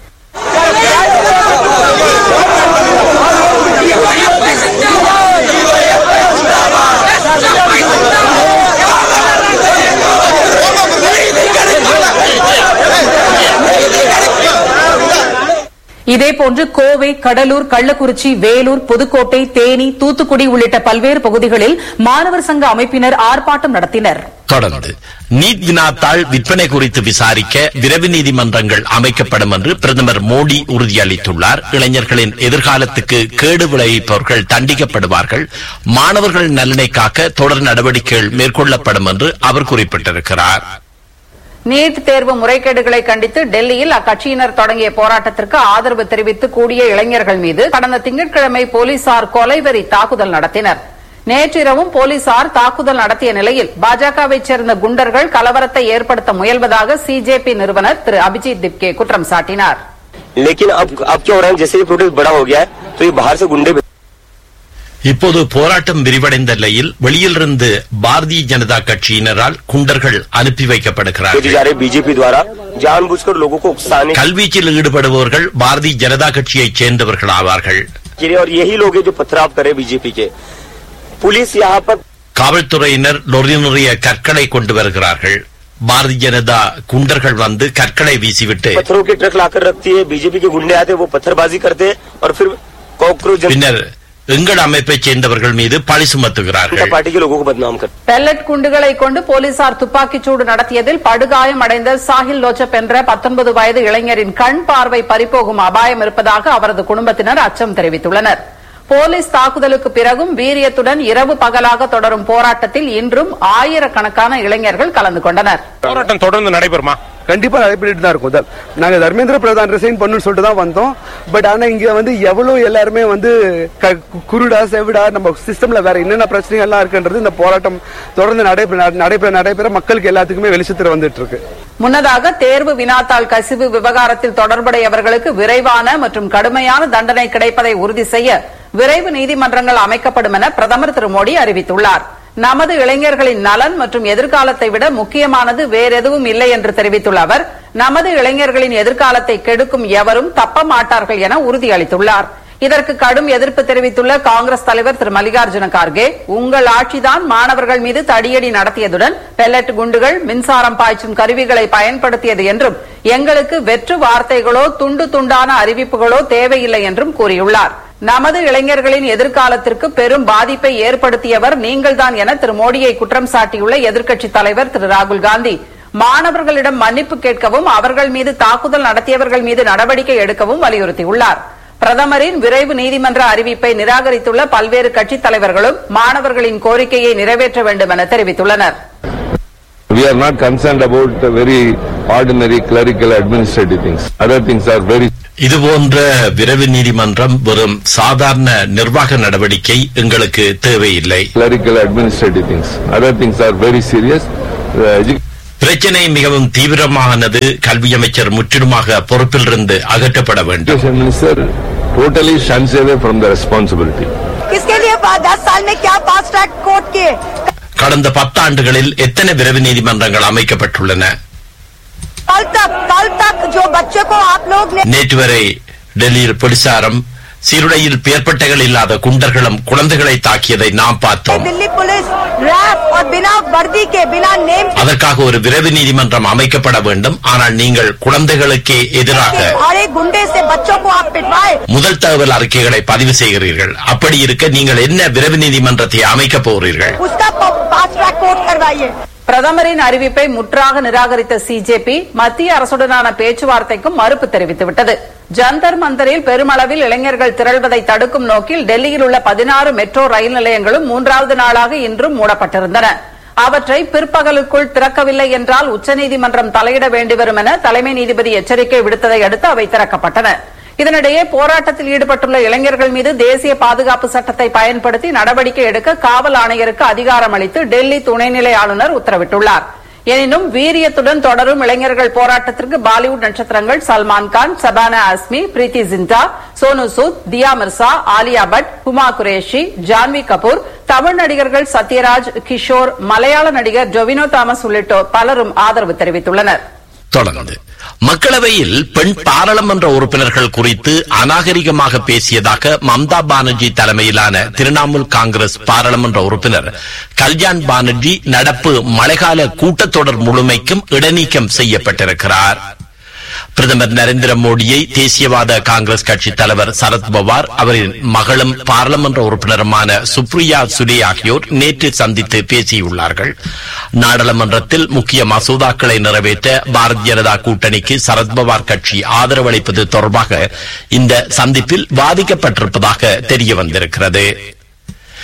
இதேபோன்று கோவை கடலூர் கள்ளக்குறிச்சி வேலூர் புதுக்கோட்டை தேனி தூத்துக்குடி உள்ளிட்ட பல்வேறு பகுதிகளில் மாணவர் சங்க அமைப்பினர் ஆர்ப்பாட்டம் நடத்தினர் தொடர்ந்து நீட் வினாத்தாள் விற்பனை குறித்து விசாரிக்க விரைவு நீதிமன்றங்கள் அமைக்கப்படும் என்று பிரதமர் மோடி உறுதியளித்துள்ளார் இளைஞர்களின் எதிர்காலத்துக்கு கேடு விளைவிப்பவர்கள் தண்டிக்கப்படுவார்கள் மாணவர்கள் நலனை காக்க தொடர் நடவடிக்கைகள் மேற்கொள்ளப்படும் என்று அவர் குறிப்பிட்டிருக்கிறார் நீட் தேர்வு முறைகேடுகளை கண்டித்து டெல்லியில் அக்கட்சியினர் தொடங்கிய போராட்டத்திற்கு ஆதரவு தெரிவித்து கூடிய இளைஞர்கள் மீது கடந்த திங்கட்கிழமை போலீசார் கொலைவெறி தாக்குதல் நடத்தினர் நேற்றிரவும் போலீசார் தாக்குதல் நடத்திய நிலையில் பாஜகவைச் சேர்ந்த குண்டர்கள் கலவரத்தை ஏற்படுத்த முயல்வதாக சிஜேபி நிறுவனர் திரு அபிஜித் திப்கே குற்றம் சாட்டினார் लेकिन अब अब क्या हो रहा है जैसे ही प्रोटेस्ट बड़ा हो गया है तो ये बाहर से गुंडे இப்போது போராட்டம் விரிவடைந்த நிலையில் வெளியிலிருந்து பாரதிய ஜனதா கட்சியினரால் குண்டர்கள் அனுப்பி भेजे வைக்கப்படுகிறார்கள் जा रहे बीजेपी द्वारा जानबूझकर लोगों को उकसाने கல்வீச்சில் ஈடுபடுபவர்கள் பாரதிய ஜனதா கட்சியைச் சேர்ந்தவர்கள் ஆவார்கள் के लिए और यही लोग हैं जो पथराव करे बीजेपी के पुलिस यहाँ पर காவல்துறையினர் லொரி நிறைய கற்களை கொண்டு வருகிறார்கள் பாரதிய ஜனதா குண்டர்கள் வந்து கற்களை வீசிவிட்டு पत्थरों के ट्रक लाकर रखती है बीजेपी के गुंडे आते हैं वो पत्थरबाजी करते हैं और फिर कॉकरोच जनता பின்னர் எங்கள் அமைப்பைச் சேர்ந்தவர்கள் மீது பழி சுமத்துகிறார்கள் पार्टी के लोगों को बदनाम करते பெல்லட் குண்டுகளை கொண்டு போலீசார் துப்பாக்கிச்சூடு நடத்தியதில் படுகாயம் அடைந்த சாஹில் லோச்சப் என்ற 19 வயது இளைஞரின் கண் பார்வை பறிபோகும் அபாயம் இருப்பதாக அவரது குடும்பத்தினர் அச்சம் தெரிவித்துள்ளனர் போலீஸ் தாக்குதலுக்கு பிறகும் வீரியத்துடன் இரவு பகலாக தொடரும் போராட்டத்தில் இன்றும் ஆயிரக்கணக்கான இளைஞர்கள் கலந்து கொண்டனர் போராட்டம் தொடர்ந்து நடைபெறுமா கண்டிப்பா நடைபெற்றுட்டு தான் இருக்கும் சார் நாங்க தர்மேந்திர பிரதான் ரிசைன் பண்ணணும்னு சொல்லிட்டு தான் வந்தோம் பட் ஆனா இங்க வந்து எவ்வளவு எல்லாருமே வந்து க- குருடா செவிடா நம்ம சிஸ்டம்ல வேற என்னென்ன பிரச்சனைகள் எல்லாம் இருக்குன்றது இந்த போராட்டம் தொடர்ந்து நடைபெற நடைபெற நடைபெற மக்களுக்கு எல்லாத்துக்குமே வெளிச்சத்துல வந்துட்டு இருக்கு முன்னதாக தேர்வு வினாத்தாள் கசிவு விவகாரத்தில் தொடர்புடையவர்களுக்கு விரைவான மற்றும் கடுமையான தண்டனை கிடைப்பதை உறுதி செய்ய விரைவு நீதிமன்றங்கள் அமைக்கப்படும் என பிரதமர் திரு மோடி அறிவித்துள்ளார் நமது இளைஞர்களின் நலன் மற்றும் எதிர்காலத்தை விட முக்கியமானது வேறெதுவும் இல்லை என்று தெரிவித்துள்ள அவர் நமது இளைஞர்களின் எதிர்காலத்தை கெடுக்கும் எவரும் தப்ப மாட்டார்கள் என உறுதியளித்துள்ளார் இதற்கு கடும் எதிர்ப்பு தெரிவித்துள்ள காங்கிரஸ் தலைவர் திரு மல்லிகார்ஜுன கார்கே உங்கள் ஆட்சிதான் மாணவர்கள் மீது தடியடி நடத்தியதுடன் பெல்லட் குண்டுகள் மின்சாரம் பாய்ச்சும் கருவிகளை பயன்படுத்தியது என்றும் எங்களுக்கு வெற்று வார்த்தைகளோ துண்டு துண்டான அறிவிப்புகளோ தேவையில்லை என்றும் கூறியுள்ளார் நமது இளைஞர்களின் எதிர்காலத்திற்கு பெரும் பாதிப்பை ஏற்படுத்தியவர் நீங்கள்தான் என திரு மோடியை குற்றம் சாட்டியுள்ள எதிர்க்கட்சித் தலைவர் திரு ராகுல் காந்தி மாணவர்களிடம் மன்னிப்பு கேட்கவும் அவர்கள் மீது தாக்குதல் நடத்தியவர்கள் மீது நடவடிக்கை எடுக்கவும் வலியுறுத்தியுள்ளார் பிரதமரின் விரைவு நீதிமன்ற அறிவிப்பை நிராகரித்துள்ள பல்வேறு கட்சித் தலைவர்களும் மாணவர்களின் கோரிக்கையை நிறைவேற்ற வேண்டும் என தெரிவித்துள்ளனர் We are not concerned about the very ordinary clerical administrative things. Other things are very இதுபோன்ற விரைவு நீதிமன்றம் வெறும் சாதாரண நிர்வாக நடவடிக்கை எங்களுக்கு தேவையில்லை clerical administrative things. Other things are very serious. The edu- பிரச்சனை மிகவும் தீவிரமானது கல்வி அமைச்சர் முற்றிலுமாக பொறுப்பிலிருந்து அகற்றப்பட வேண்டும் Education minister totally shuns away from the responsibility. किसके लिए दस साल में क्या फास्ट ट्रैक कोर्ट किए கடந்த பத்தாண்டுகளில் எத்தனை விரைவு நீதிமன்றங்கள் அமைக்கப்பட்டுள்ளன कल तक कल तक जो बच्चे को आप लोग ने நேற்று வரை டெல்லியில் போலீசாரும் சீருடையில் பேர்பட்டைகள் இல்லாத குண்டர்களும் குழந்தைகளை தாக்கியதை நாம் பார்த்தோம் दिल्ली पुलिस रैफ और बिना वर्दी के बिना नेम அதற்காக ஒரு விரைவு நீதிமன்றம் அமைக்கப்பட வேண்டும் ஆனால் நீங்கள் குழந்தைகளுக்கே எதிராக के और एक गुंडे से बच्चों को आप पिटवाए முதல் தகவல் அறிக்கைகளை பதிவு செய்கிறீர்கள் அப்படி இருக்க நீங்கள் என்ன விரைவு நீதிமன்றத்தை அமைக்கப் போகிறீர்கள் उसका फास्ट ट्रैक कोर्ट करवाइए பிரதமரின் அறிவிப்பை முற்றாக நிராகரித்த சிஜேபி மத்திய அரசுடனான பேச்சுவார்த்தைக்கும் மறுப்பு தெரிவித்துவிட்டது ஜந்தர் மந்தரில் பெருமளவில் இளைஞர்கள் திரள்வதை தடுக்கும் நோக்கில் டெல்லியில் உள்ள பதினாறு மெட்ரோ ரயில் நிலையங்களும் மூன்றாவது நாளாக இன்றும் மூடப்பட்டிருந்தன அவற்றை பிற்பகலுக்குள் திறக்கவில்லை என்றால் உச்சநீதிமன்றம் தலையிட வேண்டிவரும் என தலைமை நீதிபதி எச்சரிக்கை விடுத்ததை அடுத்து அவை திறக்கப்பட்டன இதனிடையே போராட்டத்தில் ஈடுபட்டுள்ள இளைஞர்கள் மீது தேசிய பாதுகாப்பு சட்டத்தை பயன்படுத்தி நடவடிக்கை எடுக்க காவல் ஆணையருக்கு அதிகாரம் அளித்து டெல்லி துணைநிலை ஆளுநர் உத்தரவிட்டுள்ளார் எனினும் வீரியத்துடன் தொடரும் இளைஞர்கள் போராட்டத்திற்கு பாலிவுட் நட்சத்திரங்கள் சல்மான் கான் சபானா அஸ்மி பிரீத்தி ஜிண்டா சோனு சூத் தியா மிர்சா ஆலியா பட் ஹுமா குரேஷி ஜான்வி கபூர் தமிழ் நடிகர்கள் சத்யராஜ் கிஷோர் மலையாள நடிகர் ஜொவினோ தாமஸ் உள்ளிட்டோர் பலரும் ஆதரவு தெரிவித்துள்ளனர் தொடர்ந்து மக்களவையில் பெண் பாராளுமன்ற உறுப்பினர்கள் குறித்து அநாகரிகமாக பேசியதாக மம்தா பானர்ஜி தலைமையிலான திரிணாமுல் காங்கிரஸ் பாராளுமன்ற உறுப்பினர் கல்யாண் பானர்ஜி நடப்பு மழைக்கால கூட்டத்தொடர் முழுமைக்கும் இடைநீக்கம் செய்யப்பட்டிருக்கிறார் பிரதமர் நரேந்திர மோடியை தேசியவாத காங்கிரஸ் கட்சி தலைவர் சரத் பவார் அவரின் மகளும் பாராளுமன்ற உறுப்பினருமான சுப்ரியா சுலே ஆகியோர் நேற்று சந்தித்து பேசியுள்ளார்கள் நாடாளுமன்றத்தில் முக்கிய மசோதாக்களை நிறைவேற்ற பாரதிய ஜனதா கூட்டணிக்கு சரத்பவார் கட்சி ஆதரவளிப்பது தொடர்பாக இந்த சந்திப்பில் வாதிக்கப்பட்டிருப்பதாக தெரிய வந்திருக்கிறது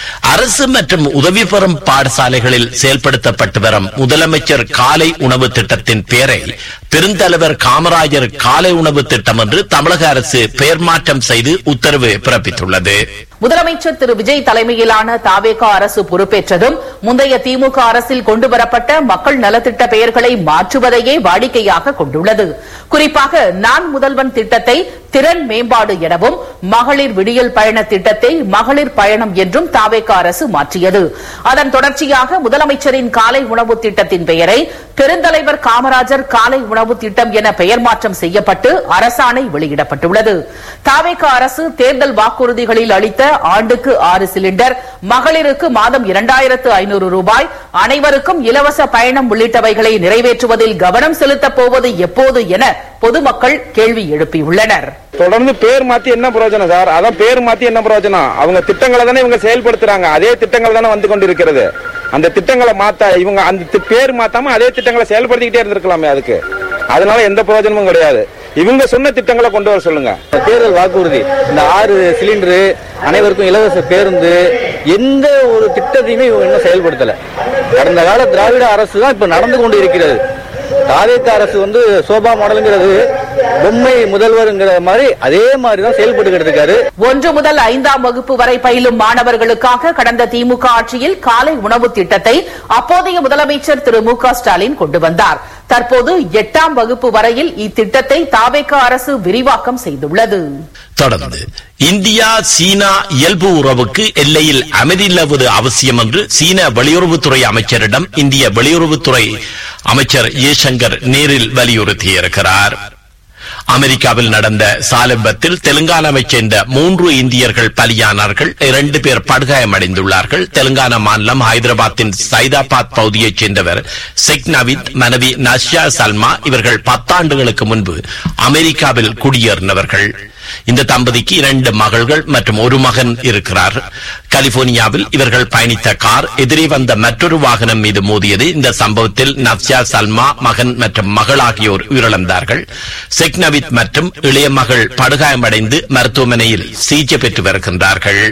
அரசு மற்றும் உதவி பெறும் பாடசாலைகளில் செயல்படுத்தப்பட்டு வரும் முதலமைச்சர் காலை உணவு திட்டத்தின் பெயரை பெருந்தலைவர் காமராஜர் காலை உணவு திட்டம் என்று தமிழக அரசு பெயர் மாற்றம் செய்து உத்தரவு பிறப்பித்துள்ளது முதலமைச்சர் திரு விஜய் தலைமையிலான தாவேகா அரசு பொறுப்பேற்றதும் முந்தைய திமுக அரசில் கொண்டுவரப்பட்ட மக்கள் நலத்திட்ட பெயர்களை மாற்றுவதையே வாடிக்கையாக கொண்டுள்ளது குறிப்பாக நான் முதல்வன் திட்டத்தை திறன் மேம்பாடு எனவும் மகளிர் விடியல் பயண திட்டத்தை மகளிர் பயணம் என்றும் தாவேகா அரசு மாற்றியது அதன் தொடர்ச்சியாக முதலமைச்சரின் காலை உணவு திட்டத்தின் பெயரை பெருந்தலைவர் காமராஜர் காலை உணவு திட்டம் என பெயர் மாற்றம் செய்யப்பட்டு அரசாணை வெளியிடப்பட்டுள்ளது தாவேகா அரசு தேர்தல் வாக்குறுதிகளில் அளித்த ஆண்டுக்கு ஆறு சிலிண்டர் மகளிருக்கு மாதம் இரண்டாயிரத்து ஐநூறு ரூபாய் அனைவருக்கும் இலவச பயணம் உள்ளிட்டவைகளை நிறைவேற்றுவதில் கவனம் செலுத்தப் போவது எப்போது என பொதுமக்கள் கேள்வி எழுப்பியுள்ளனர் தொடர்ந்து பேர் மாத்தி என்ன பிரயோஜனம் சார் அதான் பேர் மாத்தி என்ன பிரயோஜனம் அவங்க திட்டங்களை தானே இவங்க செயல்படுத்துறாங்க அதே திட்டங்கள் தானே வந்து கொண்டிருக்கிறது அந்த திட்டங்களை மாத்த இவங்க அந்த தி- பேர் மாத்தாம அதே திட்டங்களை செயல்படுத்திக்கிட்டே இருந்திருக்கலாமே அதுக்கு அதனால எந்த பிரயோஜனமும் கிடையாது இவங்க சொன்ன திட்டங்களை கொண்டு வர சொல்லுங்க தேர்தல் வாக்குறுதி இந்த ஆறு சிலிண்டரு அனைவருக்கும் இலவச பேருந்து எந்த ஒரு திட்டத்தையுமே இவங்க இன்னும் செயல்படுத்தல கடந்த கால திராவிட அரசு தான் இப்ப நடந்து கொண்டு இருக்கிறது தாவேக்க அரசு வந்து சோபா மாடலுங்கிறது பொம்மை முதல்வருங்கிற மாதிரி அதே மாதிரி தான் செயல்பட்டுக்கிட்டு இருக்காரு ஒன்று முதல் ஐந்தாம் வகுப்பு வரை பயிலும் மாணவர்களுக்காக கடந்த திமுக ஆட்சியில் காலை உணவு திட்டத்தை அப்போதைய முதலமைச்சர் திரு மு க ஸ்டாலின் கொண்டு வந்தார் தற்போது எட்டாம் வகுப்பு வரையில் இத்திட்டத்தை தாவேக அரசு விரிவாக்கம் செய்துள்ளது தொடர்ந்து இந்தியா சீனா இயல்பு உறவுக்கு எல்லையில் அமைதி நிலவுவது அவசியம் என்று சீன வெளியுறவுத்துறை அமைச்சரிடம் இந்திய வெளியுறவுத்துறை அமைச்சர் ஜெய்சங்கர் நேரில் வலியுறுத்தியிருக்கிறார் அமெரிக்காவில் நடந்த சாலை விபத்தில் தெலுங்கானாவைச் சேர்ந்த மூன்று இந்தியர்கள் பலியானார்கள் இரண்டு பேர் படுகாயமடைந்துள்ளார்கள் தெலுங்கானா மாநிலம் ஹைதராபாத்தின் சைதாபாத் பகுதியைச் சேர்ந்தவர் செக் நவீத் மனைவி நஷ்யா சல்மா இவர்கள் பத்தாண்டுகளுக்கு முன்பு அமெரிக்காவில் குடியேறினவர்கள் இந்த தம்பதிக்கு இரண்டு மகள்கள் மற்றும் ஒரு மகன் இருக்கிறார் கலிபோர்னியாவில் இவர்கள் பயணித்த கார் எதிரே வந்த மற்றொரு வாகனம் மீது மோதியது இந்த சம்பவத்தில் நப்சியா சல்மா மகன் மற்றும் மகள் ஆகியோர் உயிரிழந்தார்கள் செக்னவித் மற்றும் இளைய மகள் படுகாயமடைந்து மருத்துவமனையில் சிகிச்சை பெற்று வருகின்றார்கள்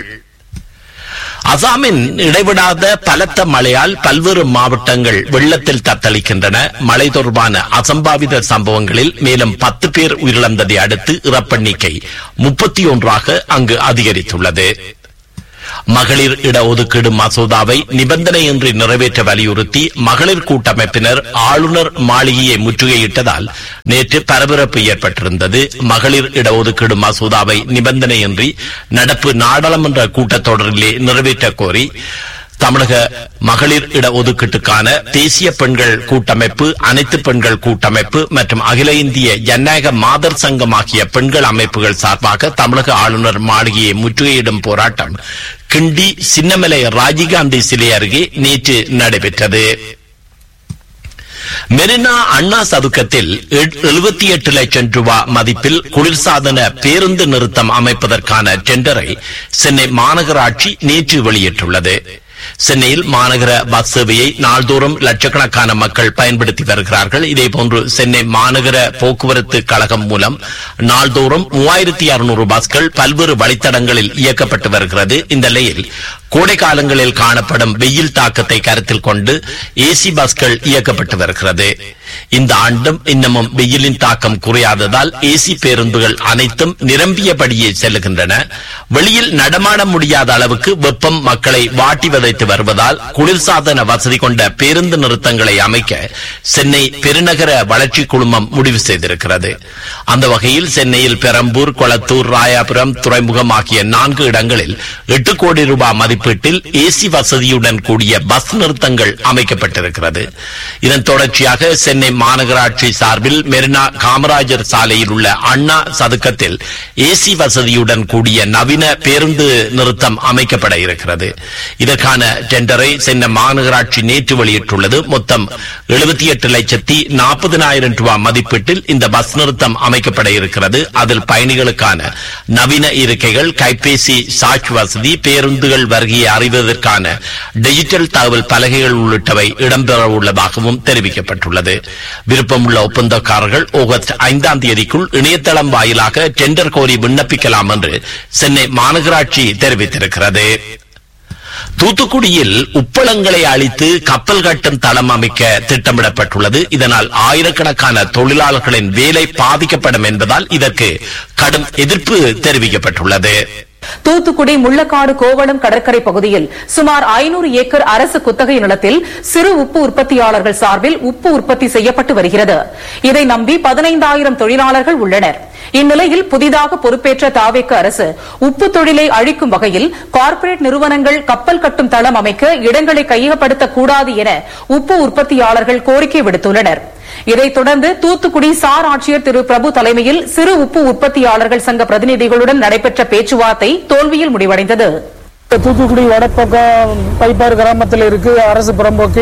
அசாமின் இடைவிடாத பலத்த மழையால் பல்வேறு மாவட்டங்கள் வெள்ளத்தில் தத்தளிக்கின்றன மழை தொடர்பான அசம்பாவித சம்பவங்களில் மேலும் பத்து பேர் உயிரிழந்ததை அடுத்து இறப்பெண்ணிக்கை முப்பத்தி ஒன்றாக அங்கு அதிகரித்துள்ளது மகளிர் இடஒதுக்கீடு மசோதாவை நிபந்தனையின்றி நிறைவேற்ற வலியுறுத்தி மகளிர் கூட்டமைப்பினர் ஆளுநர் மாளிகையை முற்றுகையிட்டதால் நேற்று பரபரப்பு ஏற்பட்டிருந்தது மகளிர் இடஒதுக்கீடு மசோதாவை நிபந்தனையின்றி நடப்பு நாடாளுமன்ற கூட்டத்தொடரிலே நிறைவேற்ற கோரி தமிழக மகளிர் இடஒதுக்கீட்டுக்கான தேசிய பெண்கள் கூட்டமைப்பு அனைத்து பெண்கள் கூட்டமைப்பு மற்றும் அகில இந்திய ஜனநாயக மாதர் சங்கம் ஆகிய பெண்கள் அமைப்புகள் சார்பாக தமிழக ஆளுநர் மாளிகையை முற்றுகையிடும் போராட்டம் கிண்டி சின்னமலை ராஜீவ்காந்தி சிலை அருகே நேற்று நடைபெற்றது மெரினா அண்ணா சதுக்கத்தில் எழுபத்தி எட்டு லட்சம் ரூபாய் மதிப்பில் குளிர்சாதன பேருந்து நிறுத்தம் அமைப்பதற்கான டெண்டரை சென்னை மாநகராட்சி நேற்று வெளியிட்டுள்ளது சென்னையில் மாநகர பஸ் சேவையை நாள்தோறும் லட்சக்கணக்கான மக்கள் பயன்படுத்தி வருகிறார்கள் இதேபோன்று சென்னை மாநகர போக்குவரத்து கழகம் மூலம் நாள்தோறும் மூவாயிரத்தி அறுநூறு பஸ்கள் பல்வேறு வழித்தடங்களில் இயக்கப்பட்டு வருகிறது இந்த நிலையில் கோடை காலங்களில் காணப்படும் வெயில் தாக்கத்தை கருத்தில் கொண்டு ஏசி பஸ்கள் இயக்கப்பட்டு வருகிறது இந்த ஆண்டும் இன்னமும் வெயிலின் தாக்கம் குறையாததால் ஏசி பேருந்துகள் அனைத்தும் நிரம்பியபடியே செல்லுகின்றன வெளியில் நடமாட முடியாத அளவுக்கு வெப்பம் மக்களை வாட்டி வதைத்து வருவதால் குளிர்சாதன வசதி கொண்ட பேருந்து நிறுத்தங்களை அமைக்க சென்னை பெருநகர வளர்ச்சி குழுமம் முடிவு செய்திருக்கிறது அந்த வகையில் சென்னையில் பெரம்பூர் கொளத்தூர் ராயாபுரம் துறைமுகம் ஆகிய நான்கு இடங்களில் எட்டு கோடி ரூபாய் மதிப்பீட்டில் ஏசி வசதியுடன் கூடிய பஸ் நிறுத்தங்கள் அமைக்கப்பட்டிருக்கிறது இதன் தொடர்ச்சியாக சென்னை மாநகராட்சி சார்பில் மெரினா காமராஜர் சாலையில் உள்ள அண்ணா சதுக்கத்தில் ஏசி வசதியுடன் கூடிய நவீன பேருந்து நிறுத்தம் அமைக்கப்பட இருக்கிறது இதற்கான டெண்டரை சென்னை மாநகராட்சி நேற்று வெளியிட்டுள்ளது மொத்தம் எழுபத்தி எட்டு லட்சத்தி நாற்பதினாயிரம் ரூபாய் மதிப்பீட்டில் இந்த பஸ் நிறுத்தம் அமைக்கப்பட இருக்கிறது அதில் பயணிகளுக்கான நவீன இருக்கைகள் கைபேசி சாட்சி வசதி பேருந்துகள் வருகையை அறிவதற்கான டிஜிட்டல் தகவல் பலகைகள் உள்ளிட்டவை இடம்பெற உள்ளதாகவும் தெரிவிக்கப்பட்டுள்ளது விருப்பமுள்ள ஒப்பந்தக்காரர்கள் ஆகஸ்ட் ஐந்தாம் தேதிக்குள் இணையதளம் வாயிலாக டெண்டர் கோரி விண்ணப்பிக்கலாம் என்று சென்னை மாநகராட்சி தெரிவித்திருக்கிறது தூத்துக்குடியில் உப்பளங்களை அழித்து கப்பல் கட்டும் தளம் அமைக்க திட்டமிடப்பட்டுள்ளது இதனால் ஆயிரக்கணக்கான தொழிலாளர்களின் வேலை பாதிக்கப்படும் என்பதால் இதற்கு கடும் எதிர்ப்பு தெரிவிக்கப்பட்டுள்ளது தூத்துக்குடி முள்ளக்காடு கோவளம் கடற்கரை பகுதியில் சுமார் ஐநூறு ஏக்கர் அரசு குத்தகை நிலத்தில் சிறு உப்பு உற்பத்தியாளர்கள் சார்பில் உப்பு உற்பத்தி செய்யப்பட்டு வருகிறது இதை நம்பி பதினைந்தாயிரம் தொழிலாளர்கள் உள்ளனர் இந்நிலையில் புதிதாக பொறுப்பேற்ற தாவேக்கு அரசு உப்பு தொழிலை அழிக்கும் வகையில் கார்ப்பரேட் நிறுவனங்கள் கப்பல் கட்டும் தளம் அமைக்க இடங்களை கையகப்படுத்தக் கூடாது என உப்பு உற்பத்தியாளர்கள் கோரிக்கை விடுத்துள்ளனர் இதைத் தொடர்ந்து தூத்துக்குடி சார் ஆட்சியர் திரு பிரபு தலைமையில் சிறு உப்பு உற்பத்தியாளர்கள் சங்க பிரதிநிதிகளுடன் நடைபெற்ற பேச்சுவார்த்தை தோல்வியில் முடிவடைந்தது தூத்துக்குடி வடப்பக்கம் பைப்பாறு கிராமத்தில் இருக்கு அரசு புறம்போக்கு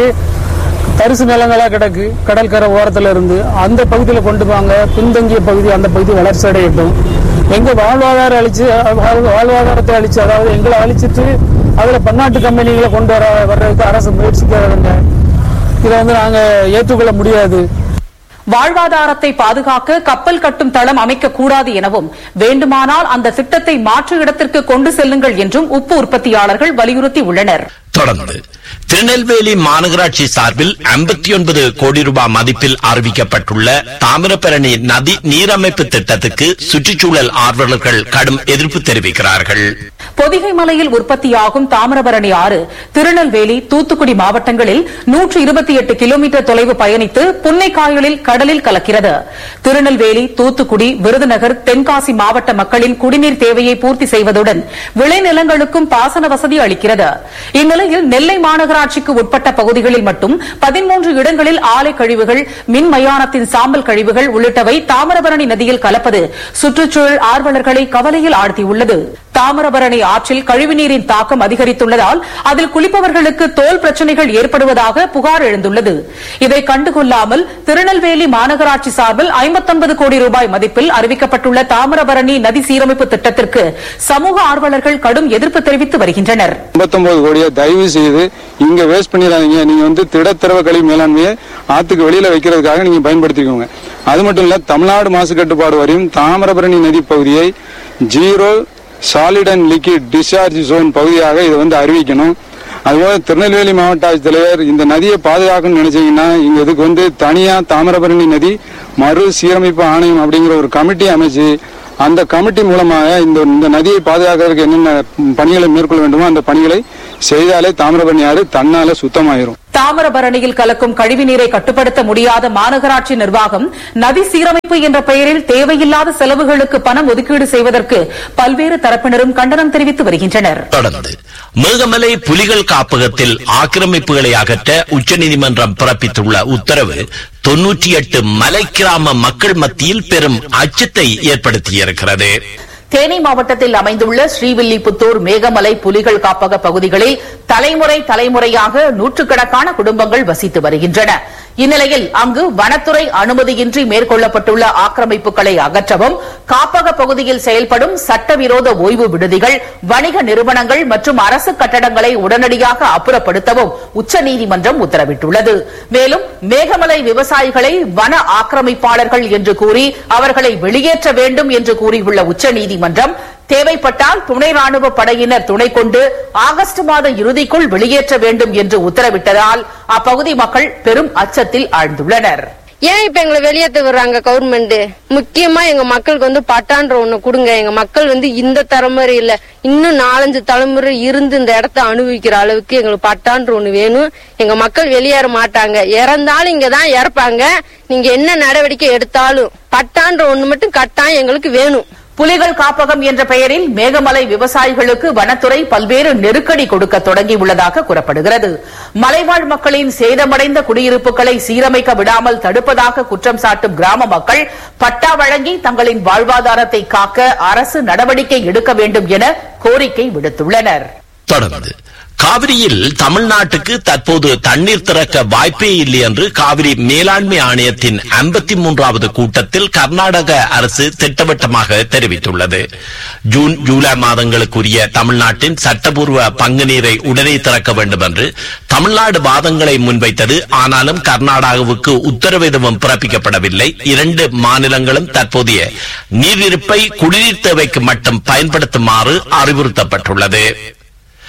தரிசு நிலங்களா கிடக்கு கடற்கரை ஓரத்துல இருந்து அந்த பகுதியில் கொண்டு வாங்க பின்தங்கிய பகுதி அந்த பகுதி வளர்ச்சி அடையட்டும் எங்க வாழ்வாதாரம் அழிச்சு வாழ்- வாழ்வாதாரத்தை அழிச்சு அதாவது எங்களை அழிச்சிட்டு அதுல பன்னாட்டு கம்பெனிகளை கொண்டு வர வர்றதுக்கு அரசு முயற்சிக்கிறதுங்க இதை வந்து நாங்க ஏற்றுக்கொள்ள முடியாது வாழ்வாதாரத்தை பாதுகாக்க கப்பல் கட்டும் தளம் அமைக்க கூடாது எனவும் வேண்டுமானால் அந்த திட்டத்தை மாற்று இடத்திற்கு கொண்டு செல்லுங்கள் என்றும் உப்பு உற்பத்தியாளர்கள் வலியுறுத்தி உள்ளனர் தொடர்ந்து திருநெல்வேலி மாநகராட்சி சார்பில் 59 கோடி ரூபாய் மதிப்பில் அறிவிக்கப்பட்டுள்ள தாமிரபரணி நதி நீரமைப்பு திட்டத்துக்கு சுற்றுச்சூழல் ஆர்வலர்கள் கடும் எதிர்ப்பு தெரிவிக்கிறார்கள் பொதிகை மலையில் உற்பத்தியாகும் தாமிரபரணி ஆறு திருநெல்வேலி தூத்துக்குடி மாவட்டங்களில் நூற்று இருபத்தி எட்டு கிலோமீட்டர் தொலைவு பயணித்து புன்னைக்காயலில் கடலில் கலக்கிறது திருநெல்வேலி தூத்துக்குடி விருதுநகர் தென்காசி மாவட்ட மக்களின் குடிநீர் தேவையை பூர்த்தி செய்வதுடன் விளைநிலங்களுக்கும் பாசன வசதி அளிக்கிறது இந்நிலையில் நெல்லை மாநகராட்சிக்கு உட்பட்ட பகுதிகளில் மட்டும் பதிமூன்று இடங்களில் ஆலை கழிவுகள் மின் மயானத்தின் சாம்பல் கழிவுகள் உள்ளிட்டவை தாமிரபரணி நதியில் கலப்பது சுற்றுச்சூழல் ஆர்வலர்களை கவலையில் ஆழ்த்தியுள்ளது தாமிரபரணி ஆற்றில் கழிவுநீரின் தாக்கம் அதிகரித்துள்ளதால் அதில் குளிப்பவர்களுக்கு தோல் பிரச்சனைகள் ஏற்படுவதாக புகார் எழுந்துள்ளது இதை கண்டுகொள்ளாமல் திருநெல்வேலி மாநகராட்சி சார்பில் 59 கோடி ரூபாய் மதிப்பில் அறிவிக்கப்பட்டுள்ள தாமிரபரணி நதி சீரமைப்பு திட்டத்திற்கு சமூக ஆர்வலர்கள் கடும் எதிர்ப்பு தெரிவித்து வருகின்றனர் 59 கோடியை தயவு செய்து இங்க வேஸ்ட் பண்ணிடாதீங்க நீங்க வந்து திடத்திரவ கழிவு மேலாண்மையை ஆத்துக்கு வெளியில வைக்கிறதுக்காக நீங்க பயன்படுத்திக்கோங்க அது மட்டும் இல்ல தமிழ்நாடு மாசு கட்டுப்பாடு வரையும் தாமிரபரணி நதி பகுதியை zero solid and liquid discharge zone பகுதியாக இதை வந்து அறிவிக்கணும் அதுபோல திருநெல்வேலி மாவட்ட ஆட்சித்தலைவர் இந்த நதியை பாதுகாக்கணும்னு நினைச்சீங்கன்னா இங்க இதுக்கு வந்து தனியா தாமிரபரணி நதி மறு சீரமைப்பு ஆணையம் அப்படிங்கிற ஒரு கமிட்டி அமைச்சு அந்த கமிட்டி மூலமாக இந்த இந்த நதியை பாதுகாக்கிறதுக்கு என்னென்ன பணிகளை மேற்கொள்ள வேண்டுமோ அந்த பணிகளை செய்தாலே தாமிரபரணி ஆறு தன்னால சுத்தமாயிரும் தாமிரபரணியில் கலக்கும் கழிவுநீரை கட்டுப்படுத்த முடியாத மாநகராட்சி நிர்வாகம் நதி சீரமைப்பு என்ற பெயரில் தேவையில்லாத செலவுகளுக்கு பணம் ஒதுக்கீடு செய்வதற்கு பல்வேறு தரப்பினரும் கண்டனம் தெரிவித்து வருகின்றனர் தொடர்ந்து மேகமலை புலிகள் காப்பகத்தில் ஆக்கிரமிப்புகளை அகற்ற உச்சநீதிமன்றம் பிறப்பித்துள்ள உத்தரவு தொன்னூற்றி எட்டு மலை கிராம மக்கள் மத்தியில் பெரும் அச்சத்தை ஏற்படுத்தியிருக்கிறது தேனி மாவட்டத்தில் அமைந்துள்ள ஸ்ரீவில்லிபுத்தூர் மேகமலை புலிகள் காப்பக பகுதிகளில் தலைமுறை தலைமுறையாக நூற்றுக்கணக்கான குடும்பங்கள் வசித்து வருகின்றன இந்நிலையில் அங்கு வனத்துறை அனுமதியின்றி மேற்கொள்ளப்பட்டுள்ள ஆக்கிரமிப்புகளை அகற்றவும் காப்பக பகுதியில் செயல்படும் சட்டவிரோத ஓய்வு விடுதிகள் வணிக நிறுவனங்கள் மற்றும் அரசு கட்டடங்களை உடனடியாக அப்புறப்படுத்தவும் உச்சநீதிமன்றம் உத்தரவிட்டுள்ளது மேலும் மேகமலை விவசாயிகளை வன ஆக்கிரமிப்பாளர்கள் என்று கூறி அவர்களை வெளியேற்ற வேண்டும் என்று கூறியுள்ள உச்சநீதிமன்றம் தேவைப்பட்டால் துணை ராணுவ படையினர் துணை கொண்டு ஆகஸ்ட் மாத இறுதிக்குள் வெளியேற்ற வேண்டும் என்று உத்தரவிட்டதால் அப்பகுதி மக்கள் பெரும் அச்சத்தில் ஆழ்ந்துள்ளனர் ஏன் இப்ப எங்களை வெளியேற்ற விடுறாங்க கவர்மெண்ட் முக்கியமா எங்க மக்களுக்கு வந்து பட்டான்ற ஒண்ணு கொடுங்க எங்க மக்கள் வந்து இந்த தலைமுறை இல்ல இன்னும் நாலஞ்சு தலைமுறை இருந்து இந்த இடத்த அனுபவிக்கிற அளவுக்கு எங்களுக்கு பட்டான்ற ஒண்ணு வேணும் எங்க மக்கள் வெளியேற மாட்டாங்க இறந்தாலும் இங்கதான் இறப்பாங்க நீங்க என்ன நடவடிக்கை எடுத்தாலும் பட்டான்ற ஒண்ணு மட்டும் கட்டாயம் எங்களுக்கு வேணும் புலிகள் காப்பகம் என்ற பெயரில் மேகமலை விவசாயிகளுக்கு வனத்துறை பல்வேறு நெருக்கடி கொடுக்க தொடங்கியுள்ளதாக கூறப்படுகிறது மலைவாழ் மக்களின் சேதமடைந்த குடியிருப்புகளை சீரமைக்க விடாமல் தடுப்பதாக குற்றம் சாட்டும் கிராம மக்கள் பட்டா வழங்கி தங்களின் வாழ்வாதாரத்தை காக்க அரசு நடவடிக்கை எடுக்க வேண்டும் என கோரிக்கை விடுத்துள்ளனர் தொடர்ந்து காவிரியில் தமிழ்நாட்டுக்கு தற்போது தண்ணீர் திறக்க வாய்ப்பே இல்லை என்று காவிரி மேலாண்மை ஆணையத்தின் ஐம்பத்தி மூன்றாவது கூட்டத்தில் கர்நாடக அரசு திட்டவட்டமாக தெரிவித்துள்ளது ஜூன் ஜூலை மாதங்களுக்குரிய தமிழ்நாட்டின் சட்டபூர்வ பங்கு நீரை உடனே திறக்க வேண்டும் என்று தமிழ்நாடு வாதங்களை முன்வைத்தது ஆனாலும் கர்நாடகாவுக்கு உத்தரவு எதுவும் பிறப்பிக்கப்படவில்லை இரண்டு மாநிலங்களும் தற்போதைய நீரிருப்பை குடிநீர் தேவைக்கு மட்டும் பயன்படுத்துமாறு அறிவுறுத்தப்பட்டுள்ளது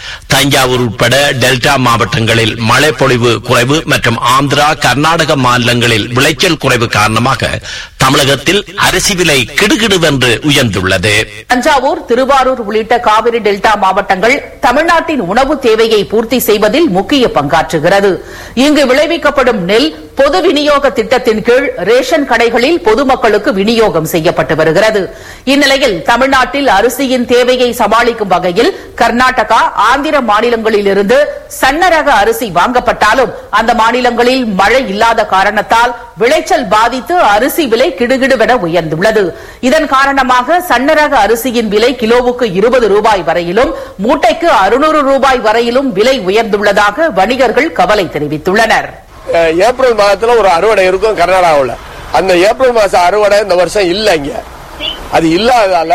தஞ்சாவூர் உட்பட டெல்டா மாவட்டங்களில் மழை பொழிவு குறைவு மற்றும் ஆந்திரா கர்நாடக மாநிலங்களில் விளைச்சல் குறைவு காரணமாக தமிழகத்தில் அரிசி விலை கிடுகிடுவென்று உயர்ந்துள்ளது தஞ்சாவூர் திருவாரூர் உள்ளிட்ட காவிரி டெல்டா மாவட்டங்கள் தமிழ்நாட்டின் உணவு தேவையை பூர்த்தி செய்வதில் முக்கிய பங்காற்றுகிறது இங்கு விளைவிக்கப்படும் நெல் பொது விநியோக திட்டத்தின் கீழ் ரேஷன் கடைகளில் பொதுமக்களுக்கு விநியோகம் செய்யப்பட்டு வருகிறது இந்நிலையில் தமிழ்நாட்டில் அரிசியின் தேவையை சமாளிக்கும் வகையில் கர்நாடகா ஆந்திர மாநிலங்களில் இருந்து சன்னரக அரிசி வாங்கப்பட்டாலும் அந்த மாநிலங்களில் மழை இல்லாத காரணத்தால் விளைச்சல் பாதித்து அரிசி விலை கிடுகிடுவென உயர்ந்துள்ளது இதன் காரணமாக சன்னரக அரிசியின் விலை கிலோவுக்கு இருபது ரூபாய் வரையிலும் மூட்டைக்கு அறுநூறு ரூபாய் வரையிலும் விலை உயர்ந்துள்ளதாக வணிகர்கள் கவலை தெரிவித்துள்ளனர் அஹ் ஏப்ரல் மாதத்துல ஒரு அறுவடை இருக்கும் கர்நாடகாவில் அந்த ஏப்ரல் மாசம் அறுவடை இந்த வருஷம் இல்ல இங்க அது இல்லாததால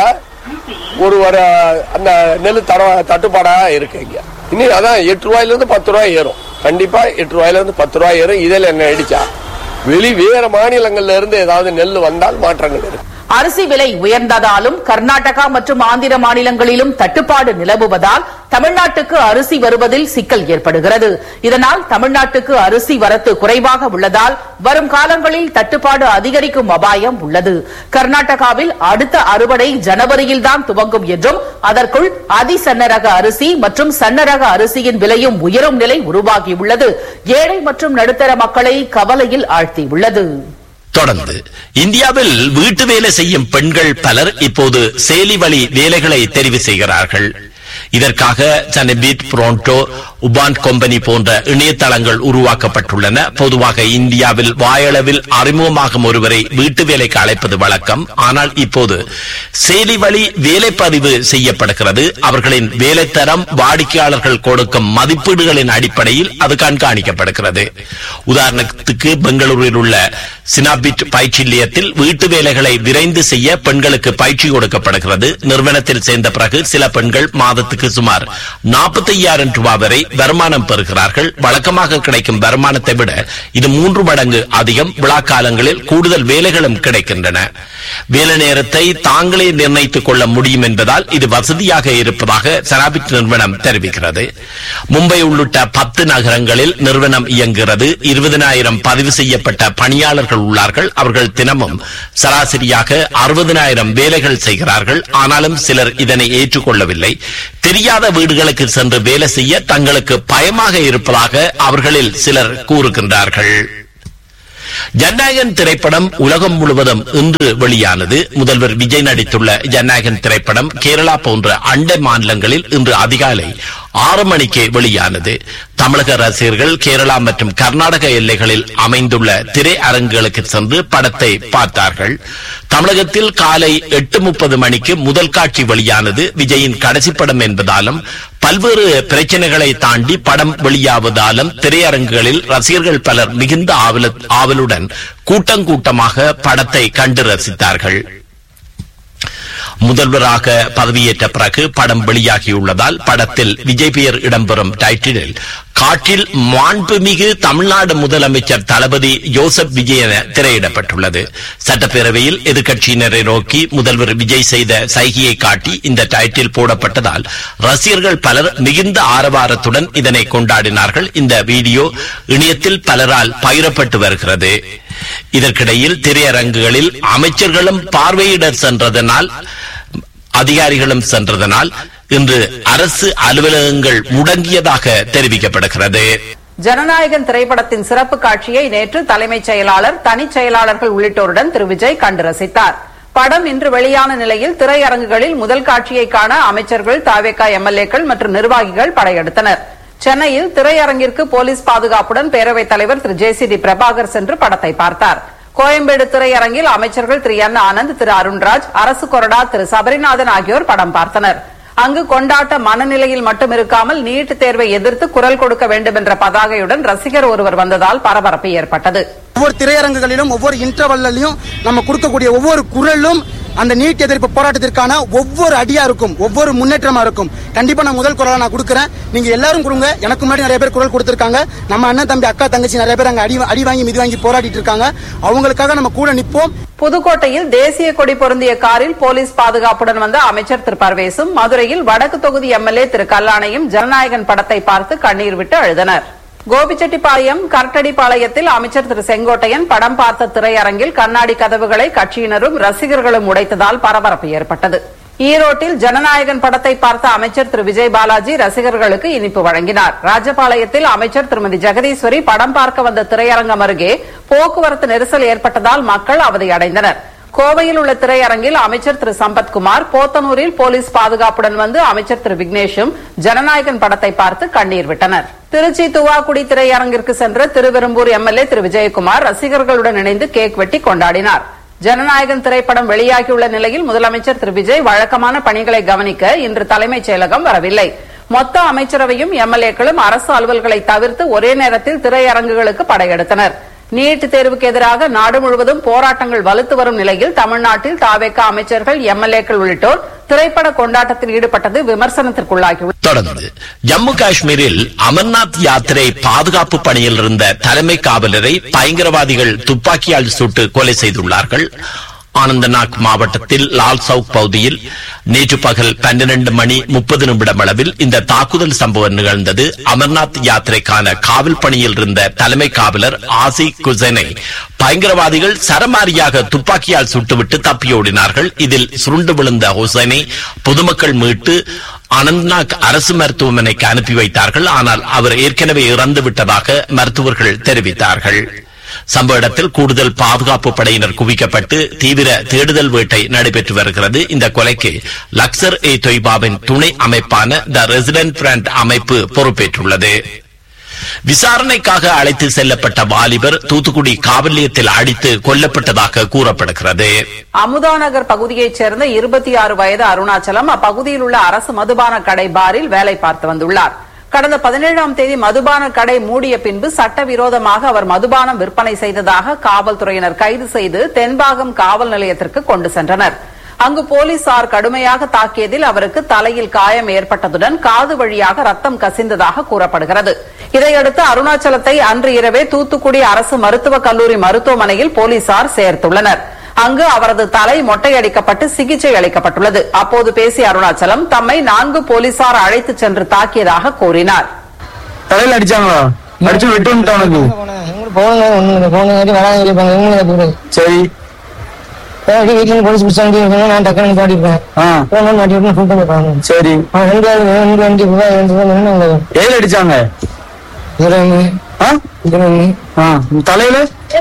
ஒரு ஒரு அந்த நெல் தட தட்டுப்பாடா இருக்கு இங்க இனி அதான் எட்டு ரூபாயில இருந்து பத்து ரூபாய் ஏறும் கண்டிப்பா எட்டு ரூபாயில இருந்து பத்து ரூபாய் ஏறும் இதில் என்ன அடிச்சா வெளி வேற மாநிலங்கள்ல இருந்து ஏதாவது நெல் வந்தால் மாற்றங்கள் இருக்கு அரிசி விலை உயர்ந்ததாலும் கர்நாடகா மற்றும் ஆந்திர மாநிலங்களிலும் தட்டுப்பாடு நிலவுவதால் தமிழ்நாட்டுக்கு அரிசி வருவதில் சிக்கல் ஏற்படுகிறது இதனால் தமிழ்நாட்டுக்கு அரிசி வரத்து குறைவாக உள்ளதால் வரும் காலங்களில் தட்டுப்பாடு அதிகரிக்கும் அபாயம் உள்ளது கர்நாடகாவில் அடுத்த அறுவடை ஜனவரியில் தான் துவங்கும் என்றும் அதற்குள் அதிசன்னரக அரிசி மற்றும் சன்னரக அரிசியின் விலையும் உயரும் நிலை உருவாகியுள்ளது ஏழை மற்றும் நடுத்தர மக்களை கவலையில் ஆழ்த்தியுள்ளது தொடர்ந்து இந்தியாவில் வீட்டு வேலை செய்யும் பெண்கள் பலர் இப்போது செயலி வழி வேலைகளை தெரிவு செய்கிறார்கள் இதற்காக சனபீட் புரோண்டோ உபான் கம்பெனி போன்ற இணையதளங்கள் உருவாக்கப்பட்டுள்ளன பொதுவாக இந்தியாவில் வாயளவில் அறிமுகமாகும் ஒருவரை வீட்டு வேலைக்கு அழைப்பது வழக்கம் ஆனால் இப்போது செயலி வழி வேலைப்பதிவு செய்யப்படுகிறது அவர்களின் வேலை தரம் வாடிக்கையாளர்கள் கொடுக்கும் மதிப்பீடுகளின் அடிப்படையில் அது கண்காணிக்கப்படுகிறது உதாரணத்துக்கு பெங்களூரில் உள்ள சினாபிட் பயிற்சி நிலையத்தில் வீட்டு வேலைகளை விரைந்து செய்ய பெண்களுக்கு பயிற்சி கொடுக்கப்படுகிறது நிறுவனத்தில் சேர்ந்த பிறகு சில பெண்கள் மாதத்துக்கு சுமார் நாற்பத்தி ஐயாயிரம் ரூபாய் வரை வருமானம் பெறுகிறார்கள் வழக்கமாக கிடைக்கும் வருமானத்தை விட இது மூன்று மடங்கு அதிகம் விழா காலங்களில் கூடுதல் வேலைகளும் கிடைக்கின்றன வேலை நேரத்தை தாங்களே நிர்ணயித்துக் கொள்ள முடியும் என்பதால் இது வசதியாக இருப்பதாக சராபிட் நிறுவனம் தெரிவிக்கிறது மும்பை உள்ளிட்ட பத்து நகரங்களில் நிறுவனம் இயங்குகிறது இருபதனாயிரம் பதிவு செய்யப்பட்ட பணியாளர்கள் உள்ளார்கள் அவர்கள் தினமும் சராசரியாக அறுபதனாயிரம் வேலைகள் செய்கிறார்கள் ஆனாலும் சிலர் இதனை ஏற்றுக்கொள்ளவில்லை தெரியாத வீடுகளுக்கு சென்று வேலை செய்ய தங்களுக்கு பயமாக இருப்பதாக அவர்களில் சிலர் கூறுகின்றார்கள் ஜனநாயகன் திரைப்படம் உலகம் முழுவதும் இன்று வெளியானது முதல்வர் விஜய் நடித்துள்ள ஜனநாயகன் திரைப்படம் கேரளா போன்ற அண்டை மாநிலங்களில் இன்று அதிகாலை ஆறு மணிக்கு வெளியானது தமிழக ரசிகர்கள் கேரளா மற்றும் கர்நாடக எல்லைகளில் அமைந்துள்ள திரையரங்குகளுக்கு சென்று படத்தை பார்த்தார்கள் தமிழகத்தில் காலை எட்டு முப்பது மணிக்கு முதல் காட்சி வெளியானது விஜயின் கடைசி படம் என்பதாலும் பல்வேறு பிரச்சனைகளை தாண்டி படம் வெளியாவதாலும் திரையரங்குகளில் ரசிகர்கள் பலர் மிகுந்த ஆவல- ஆவலுடன் கூட்டம் கூட்டமாக படத்தை கண்டு ரசித்தார்கள் முதல்வராக பதவியேற்ற பிறகு படம் வெளியாகியுள்ளதால் படத்தில் விஜய் பெயர் இடம்பெறும் டைட்டிலில் காற்றில் மாண்புமிகு தமிழ்நாடு முதலமைச்சர் தளபதி ஜோசப் விஜய் என திரையிடப்பட்டுள்ளது சட்டப்பேரவையில் எதிர்க்கட்சியினரை நோக்கி முதல்வர் விஜய் செய்த சைகையை காட்டி இந்த டைட்டில் போடப்பட்டதால் ரசிகர்கள் பலர் மிகுந்த ஆரவாரத்துடன் இதனை கொண்டாடினார்கள் இந்த வீடியோ இணையத்தில் பலரால் பகிரப்பட்டு வருகிறது இதற்கிடையில் திரையரங்குகளில் அமைச்சர்களும் பார்வையிடர் சென்றதனால் அதிகாரிகளும் சென்றதனால் இன்று அரசு அலுவலகங்கள் முடங்கியதாக தெரிவிக்கப்படுகிறது ஜனநாயகன் திரைப்படத்தின் சிறப்பு காட்சியை நேற்று தலைமைச் செயலாளர் தனிச் செயலாளர்கள் உள்ளிட்டோருடன் திரு விஜய் கண்டு ரசித்தார் படம் இன்று வெளியான நிலையில் திரையரங்குகளில் முதல் காட்சியை காண அமைச்சர்கள் தாவேகா எம்எல்ஏக்கள் மற்றும் நிர்வாகிகள் படையெடுத்தனர் சென்னையில் திரையரங்கிற்கு போலீஸ் பாதுகாப்புடன் பேரவைத் தலைவர் Thiru J C D Prabhakar சென்று படத்தை பார்த்தார் கோயம்பேடு திரையரங்கில் அமைச்சர்கள் திரு என் ஆனந்த் திரு அருண்ராஜ் அரசு கொறடா திரு சபரிநாதன் ஆகியோர் படம் பார்த்தனர் அங்கு கொண்டாட்ட மனநிலையில் மட்டும் இருக்காமல் நீட் தேர்வை எதிர்த்து குரல் கொடுக்க வேண்டும் என்ற பதாகையுடன் ரசிகர் ஒருவர் வந்ததால் பரபரப்பு ஏற்பட்டது ஒவ்வொரு திரையரங்குகளிலும் ஒவ்வொரு இன்டர்வல்லையும் நம்ம கொடுக்கக்கூடிய ஒவ்வொரு குரலும் அந்த நீட் எதிர்ப்பு போராட்டத்திற்கான ஒவ்வொரு அடியா இருக்கும் ஒவ்வொரு முன்னேற்றமா இருக்கும் கண்டிப்பா நான் முதல் குரலை நான் கொடுக்குறேன் நீங்க எல்லாரும் கொடுங்க எனக்கு முன்னாடி நிறைய பேர் குரல் கொடுத்திருக்காங்க நம்ம அண்ணன் தம்பி அக்கா தங்கச்சி நிறைய பேர் அங்க அடி அடி வாங்கி மிதி வாங்கி போராடிட்டு இருக்காங்க அவங்களுக்காக நம்ம கூட நிற்போம் புதுக்கோட்டையில் தேசிய கொடி பொருந்திய காரில் போலீஸ் பாதுகாப்புடன் வந்த அமைச்சர் திரு பர்வேசும் மதுரையில் வடக்கு தொகுதி எம்எல்ஏ திரு கல்லாணையும் ஜனநாயகன் படத்தை பார்த்து கண்ணீர் விட்டு அழுதனர் கோபிச்செட்டிப்பாளையம் கரட்டடிப்பாளையத்தில் அமைச்சர் திரு செங்கோட்டையன் படம் பார்த்த திரையரங்கில் கண்ணாடி கதவுகளை கட்சியினரும் ரசிகர்களும் உடைத்ததால் பரபரப்பு ஏற்பட்டது ஈரோட்டில் ஜனநாயகன் படத்தை பார்த்த அமைச்சர் திரு விஜய் பாலாஜி ரசிகர்களுக்கு இனிப்பு வழங்கினார் ராஜபாளையத்தில் அமைச்சர் திருமதி ஜெகதீஸ்வரி படம் பார்க்க வந்த திரையரங்கம் அருகே போக்குவரத்து நெரிசல் ஏற்பட்டதால் மக்கள் அவதி அடைந்தனர் கோவையில் உள்ள திரையரங்கில் அமைச்சர் திரு சம்பத்குமார் போத்தனூரில் போலீஸ் பாதுகாப்புடன் வந்து அமைச்சர் திரு விக்னேஷும் ஜனநாயகன் படத்தை பார்த்து கண்ணீர் விட்டனர் திருச்சி துவாக்குடி திரையரங்கிற்கு சென்ற திருவெரும்பூர் எம்எல்ஏ திரு விஜயகுமார் ரசிகர்களுடன் இணைந்து கேக் வெட்டி கொண்டாடினார் ஜனநாயகன் திரைப்படம் வெளியாகியுள்ள நிலையில் முதலமைச்சர் திரு விஜய் வழக்கமான பணிகளை கவனிக்க இன்று தலைமைச் செயலகம் வரவில்லை மொத்த அமைச்சரவையும் எம்எல்ஏக்களும் அரசு அலுவல்களை தவிர்த்து ஒரே நேரத்தில் திரையரங்குகளுக்கு படையெடுத்தனர் நீட் தேர்வுக்கு எதிராக நாடு முழுவதும் போராட்டங்கள் வலுத்து வரும் நிலையில் தமிழ்நாட்டில் தாவேக அமைச்சர்கள் எம்எல்ஏக்கள் உள்ளிட்டோர் திரைப்பட கொண்டாட்டத்தில் ஈடுபட்டது விமர்சனத்திற்குள்ளாகியுள்ளது தொடர்ந்து ஜம்மு காஷ்மீரில் அமர்நாத் யாத்திரை பாதுகாப்பு பணியில் இருந்த தலைமை காவலரை பயங்கரவாதிகள் துப்பாக்கியால் சுட்டு கொலை செய்துள்ளார்கள் ஆனந்தநாக் மாவட்டத்தில் லால் சவுக் பகுதியில் நேற்று பகல் பன்னிரண்டு மணி முப்பது நிமிடம் அளவில் இந்த தாக்குதல் சம்பவம் நிகழ்ந்தது அமர்நாத் யாத்திரைக்கான காவல் பணியில் இருந்த தலைமை காவலர் ஆசி குசனை பயங்கரவாதிகள் சரமாரியாக துப்பாக்கியால் சுட்டுவிட்டு தப்பியோடினார்கள் இதில் சுருண்டு விழுந்த ஹுசைனை பொதுமக்கள் மீட்டு அனந்த்நாக் அரசு மருத்துவமனைக்கு அனுப்பி வைத்தார்கள் ஆனால் அவர் ஏற்கனவே இறந்து விட்டதாக மருத்துவர்கள் தெரிவித்தார்கள் சம்பவ இடத்தில் கூடுதல் பாதுகாப்பு படையினர் குவிக்கப்பட்டு தீவிர தேடுதல் வேட்டை நடைபெற்று வருகிறது இந்த கொலைக்கு லக்சர் ஏ தொய்பாவின் துணை அமைப்பான த ரெசிடென்ட் ஃப்ரண்ட் அமைப்பு பொறுப்பேற்றுள்ளது விசாரணைக்காக அழைத்து செல்லப்பட்ட வாலிபர் தூத்துக்குடி காவல் நிலையத்தில் அடித்து கொல்லப்பட்டதாக கூறப்படுகிறது அமுதாநகர் பகுதியைச் சேர்ந்த இருபத்தி ஆறு வயது அருணாச்சலம் அப்பகுதியில் உள்ள அரசு மதுபான கடை பாரில் வேலை பார்த்து வந்துள்ளார் கடந்த பதினேழாம் தேதி மதுபான கடை மூடிய பின்பு சட்டவிரோதமாக அவர் மதுபானம் விற்பனை செய்ததாக காவல்துறையினர் கைது செய்து தென்பாகம் காவல் நிலையத்திற்கு கொண்டு சென்றனர் அங்கு போலீசார் கடுமையாக தாக்கியதில் அவருக்கு தலையில் காயம் ஏற்பட்டதுடன் காது வழியாக ரத்தம் கசிந்ததாக கூறப்படுகிறது இதையடுத்து அருணாச்சலத்தை அன்று இரவே தூத்துக்குடி அரசு மருத்துவக் கல்லூரி மருத்துவமனையில் போலீசார் சேர்த்துள்ளனர் அங்கு அவரது தலை மொட்டையடிக்கப்பட்டு சிகிச்சை அளிக்கப்பட்டுள்ளது அப்போது பேசிய அருணாச்சலம் தம்மை நான்கு போலீசார் அழைத்துச் சென்று தாக்கியதாக கூறினார் தலையில அடிச்சாங்களா அடிச்சு வெட்டு வந்துட்டானுக்கு போங்க ஒண்ணு போங்க வராங்க இருப்பாங்க இவங்க சரி வீட்டுல இருந்து போலீஸ் பிடிச்சாங்க நான் டக்குனு பாடிப்பேன் போன மாட்டி விட்டு ஃபுல் பண்ணிருப்பாங்க சரி ரெண்டு ஆள் ரெண்டு வண்டி ரூபாய் ரெண்டு ரூபாய் நின்று ஏழு அடிச்சாங்க ஆ? ஆ, தலையில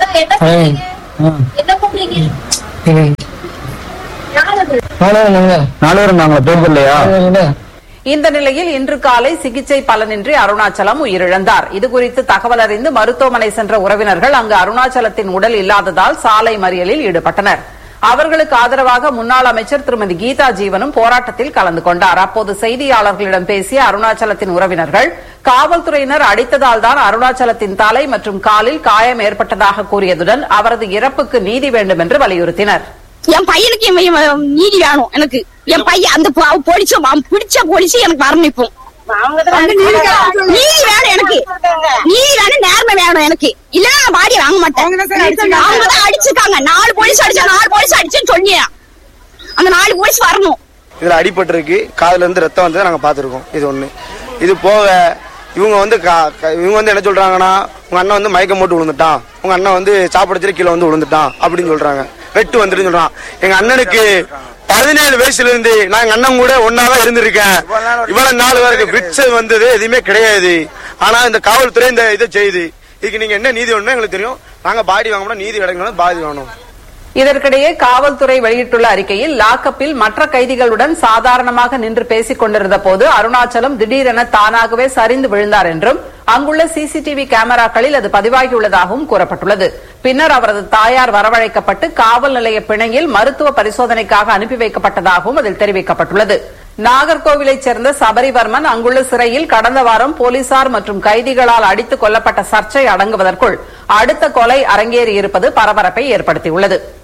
நாலு பேர் இருந்தாங்களா பேர் இல்லையா இந்த நிலையில் இன்று காலை சிகிச்சை பலனின்றி அருணாச்சலம் உயிரிழந்தார் இதுகுறித்து தகவல் அறிந்து மருத்துவமனை சென்ற உறவினர்கள் அங்கு அருணாச்சலத்தின் உடல் இல்லாததால் சாலை மறியலில் ஈடுபட்டனர் அவர்களுக்கு ஆதரவாக முன்னாள் அமைச்சர் திருமதி கீதா ஜீவனும் போராட்டத்தில் கலந்து கொண்டார் அப்போது செய்தியாளர்களிடம் பேசிய அருணாச்சலத்தின் உறவினர்கள் காவல்துறையினர் அடித்ததால் தான் அருணாச்சலத்தின் தலை மற்றும் காலில் காயம் ஏற்பட்டதாக கூறியதுடன் அவரது இறப்புக்கு நீதி வேண்டும் என்று வலியுறுத்தினர் என் பையனுக்கு இவன் இவன் நீதி வேணும் எனக்கு என் பையன் அந்த பொ- அவன் பொடிச்ச அவன் பிடிச்ச பொலிச்சு எனக்கு வரணிப்போம் நீதி வேணும் எனக்கு நீதி வேணும் நேர்மை வேணும் எனக்கு இல்ல நான் பாடி வாங்க மாட்டேன் அவங்க தான் அடிச்சிருக்காங்க நாலு போலீஸ் அடிச்சா நாலு போலீஸ் அடிச்சுன்னு சொன்னியா அந்த நாலு போலீஸ் வரணும் இதுல அடிபட்டிருக்கு காதுல இருந்து ரத்தம் வந்து நாங்க பாத்துருக்கோம் இது ஒண்ணு இது போக இவங்க வந்து கா- க- இவங்க வந்து என்ன சொல்றாங்கன்னா உங்க அண்ணன் வந்து மயக்கம் போட்டு விழுந்துட்டான் உங்க அண்ணன் வந்து சாப்பிடத்துல கீழே வந்து விழுந்துட்டான் அப்படின்னு சொல்றாங்க வெட்டு வந்துருன்னு சொல்றான் எங்க அண்ணனுக்கு பதினேழு வயசுல இருந்து நான் எங்க அண்ணன் கூட ஒன்னாதான் இருந்திருக்கேன் இவ்வளவு நாள் வரைக்கும் விட்ஸ் வந்தது எதுவுமே கிடையாது ஆனா இந்த காவல்துறை இந்த இதை செய்யுது இதுக்கு நீங்க என்ன நீதி வேணும்னு எங்களுக்கு தெரியும் நாங்க பாடி வாங்கணும் நீதி கிடைக்கணும் பாதி வேணும் இதற்கிடையே காவல்துறை வெளியிட்டுள்ள அறிக்கையில் லாக்கப்பில் மற்ற கைதிகளுடன் சாதாரணமாக நின்று பேசிக் கொண்டிருந்த போது அருணாச்சலம் திடீரென தானாகவே சரிந்து விழுந்தார் என்றும் அங்குள்ள சிசிடிவி கேமராக்களில் அது பதிவாகியுள்ளதாகவும் கூறப்பட்டுள்ளது பின்னர் அவரது தாயார் வரவழைக்கப்பட்டு காவல் நிலைய பிணையில் மருத்துவ பரிசோதனைக்காக அனுப்பி வைக்கப்பட்டதாகவும் அதில் தெரிவிக்கப்பட்டுள்ளது நாகர்கோவிலைச் சேர்ந்த சபரிவர்மன் அங்குள்ள சிறையில் கடந்த வாரம் போலீசார் மற்றும் கைதிகளால் அடித்துக் கொல்லப்பட்ட சர்ச்சை அடங்குவதற்குள் அடுத்த கொலை அரங்கேறியிருப்பது பரபரப்பை ஏற்படுத்தியுள்ளது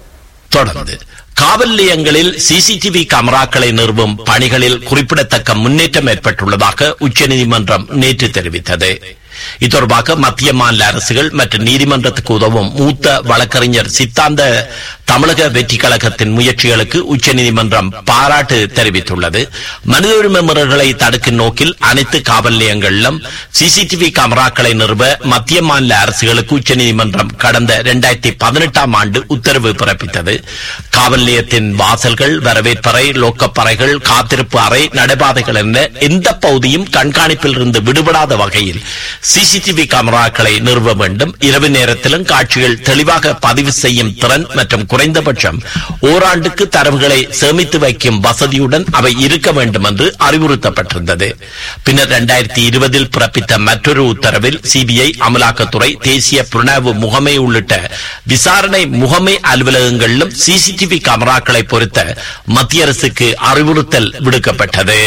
தொடர்ந்து காவல் நிலையங்களில் சிசிடிவி கேமராக்களை நிறுவும் பணிகளில் குறிப்பிடத்தக்க முன்னேற்றம் ஏற்பட்டுள்ளதாக உச்சநீதிமன்றம் நேற்று தெரிவித்தது இது தொடர்பாக மத்திய மாநில அரசுகள் மற்றும் நீதிமன்றத்துக்கு உதவும் மூத்த வழக்கறிஞர் சித்தாந்த தமிழக வெற்றி கழகத்தின் முயற்சிகளுக்கு உச்சநீதிமன்றம் பாராட்டு தெரிவித்துள்ளது மனித உரிமை மீறல்களை தடுக்கும் நோக்கில் அனைத்து காவல் நிலையங்களிலும் சிசிடிவி கேமராக்களை நிறுவ மத்திய மாநில அரசுகளுக்கு உச்சநீதிமன்றம் கடந்த இரண்டாயிரத்தி பதினெட்டாம் ஆண்டு உத்தரவு பிறப்பித்தது காவல் நிலையத்தின் வாசல்கள் வரவேற்பறை லோக்கப்பறைகள் காத்திருப்பு அறை நடைபாதைகள் என எந்த பகுதியும் கண்காணிப்பில் இருந்து விடுபடாத வகையில் சிசிடிவி கேமராக்களை நிறுவ வேண்டும் இரவு நேரத்திலும் காட்சிகள் தெளிவாக பதிவு செய்யும் திறன் மற்றும் குறைந்தபட்சம் ஓராண்டுக்கு தரவுகளை சேமித்து வைக்கும் வசதியுடன் அவை இருக்க வேண்டும் என்று அறிவுறுத்தப்பட்டிருந்தது பின்னர் இரண்டாயிரத்தி இருபதில் பிறப்பித்த மற்றொரு உத்தரவில் சிபிஐ அமலாக்கத்துறை தேசிய புலனாய்வு முகமை உள்ளிட்ட விசாரணை முகமை அலுவலகங்களிலும் சிசிடிவி கேமராக்களை பொருத்த மத்திய அரசுக்கு அறிவுறுத்தல் விடுக்கப்பட்டது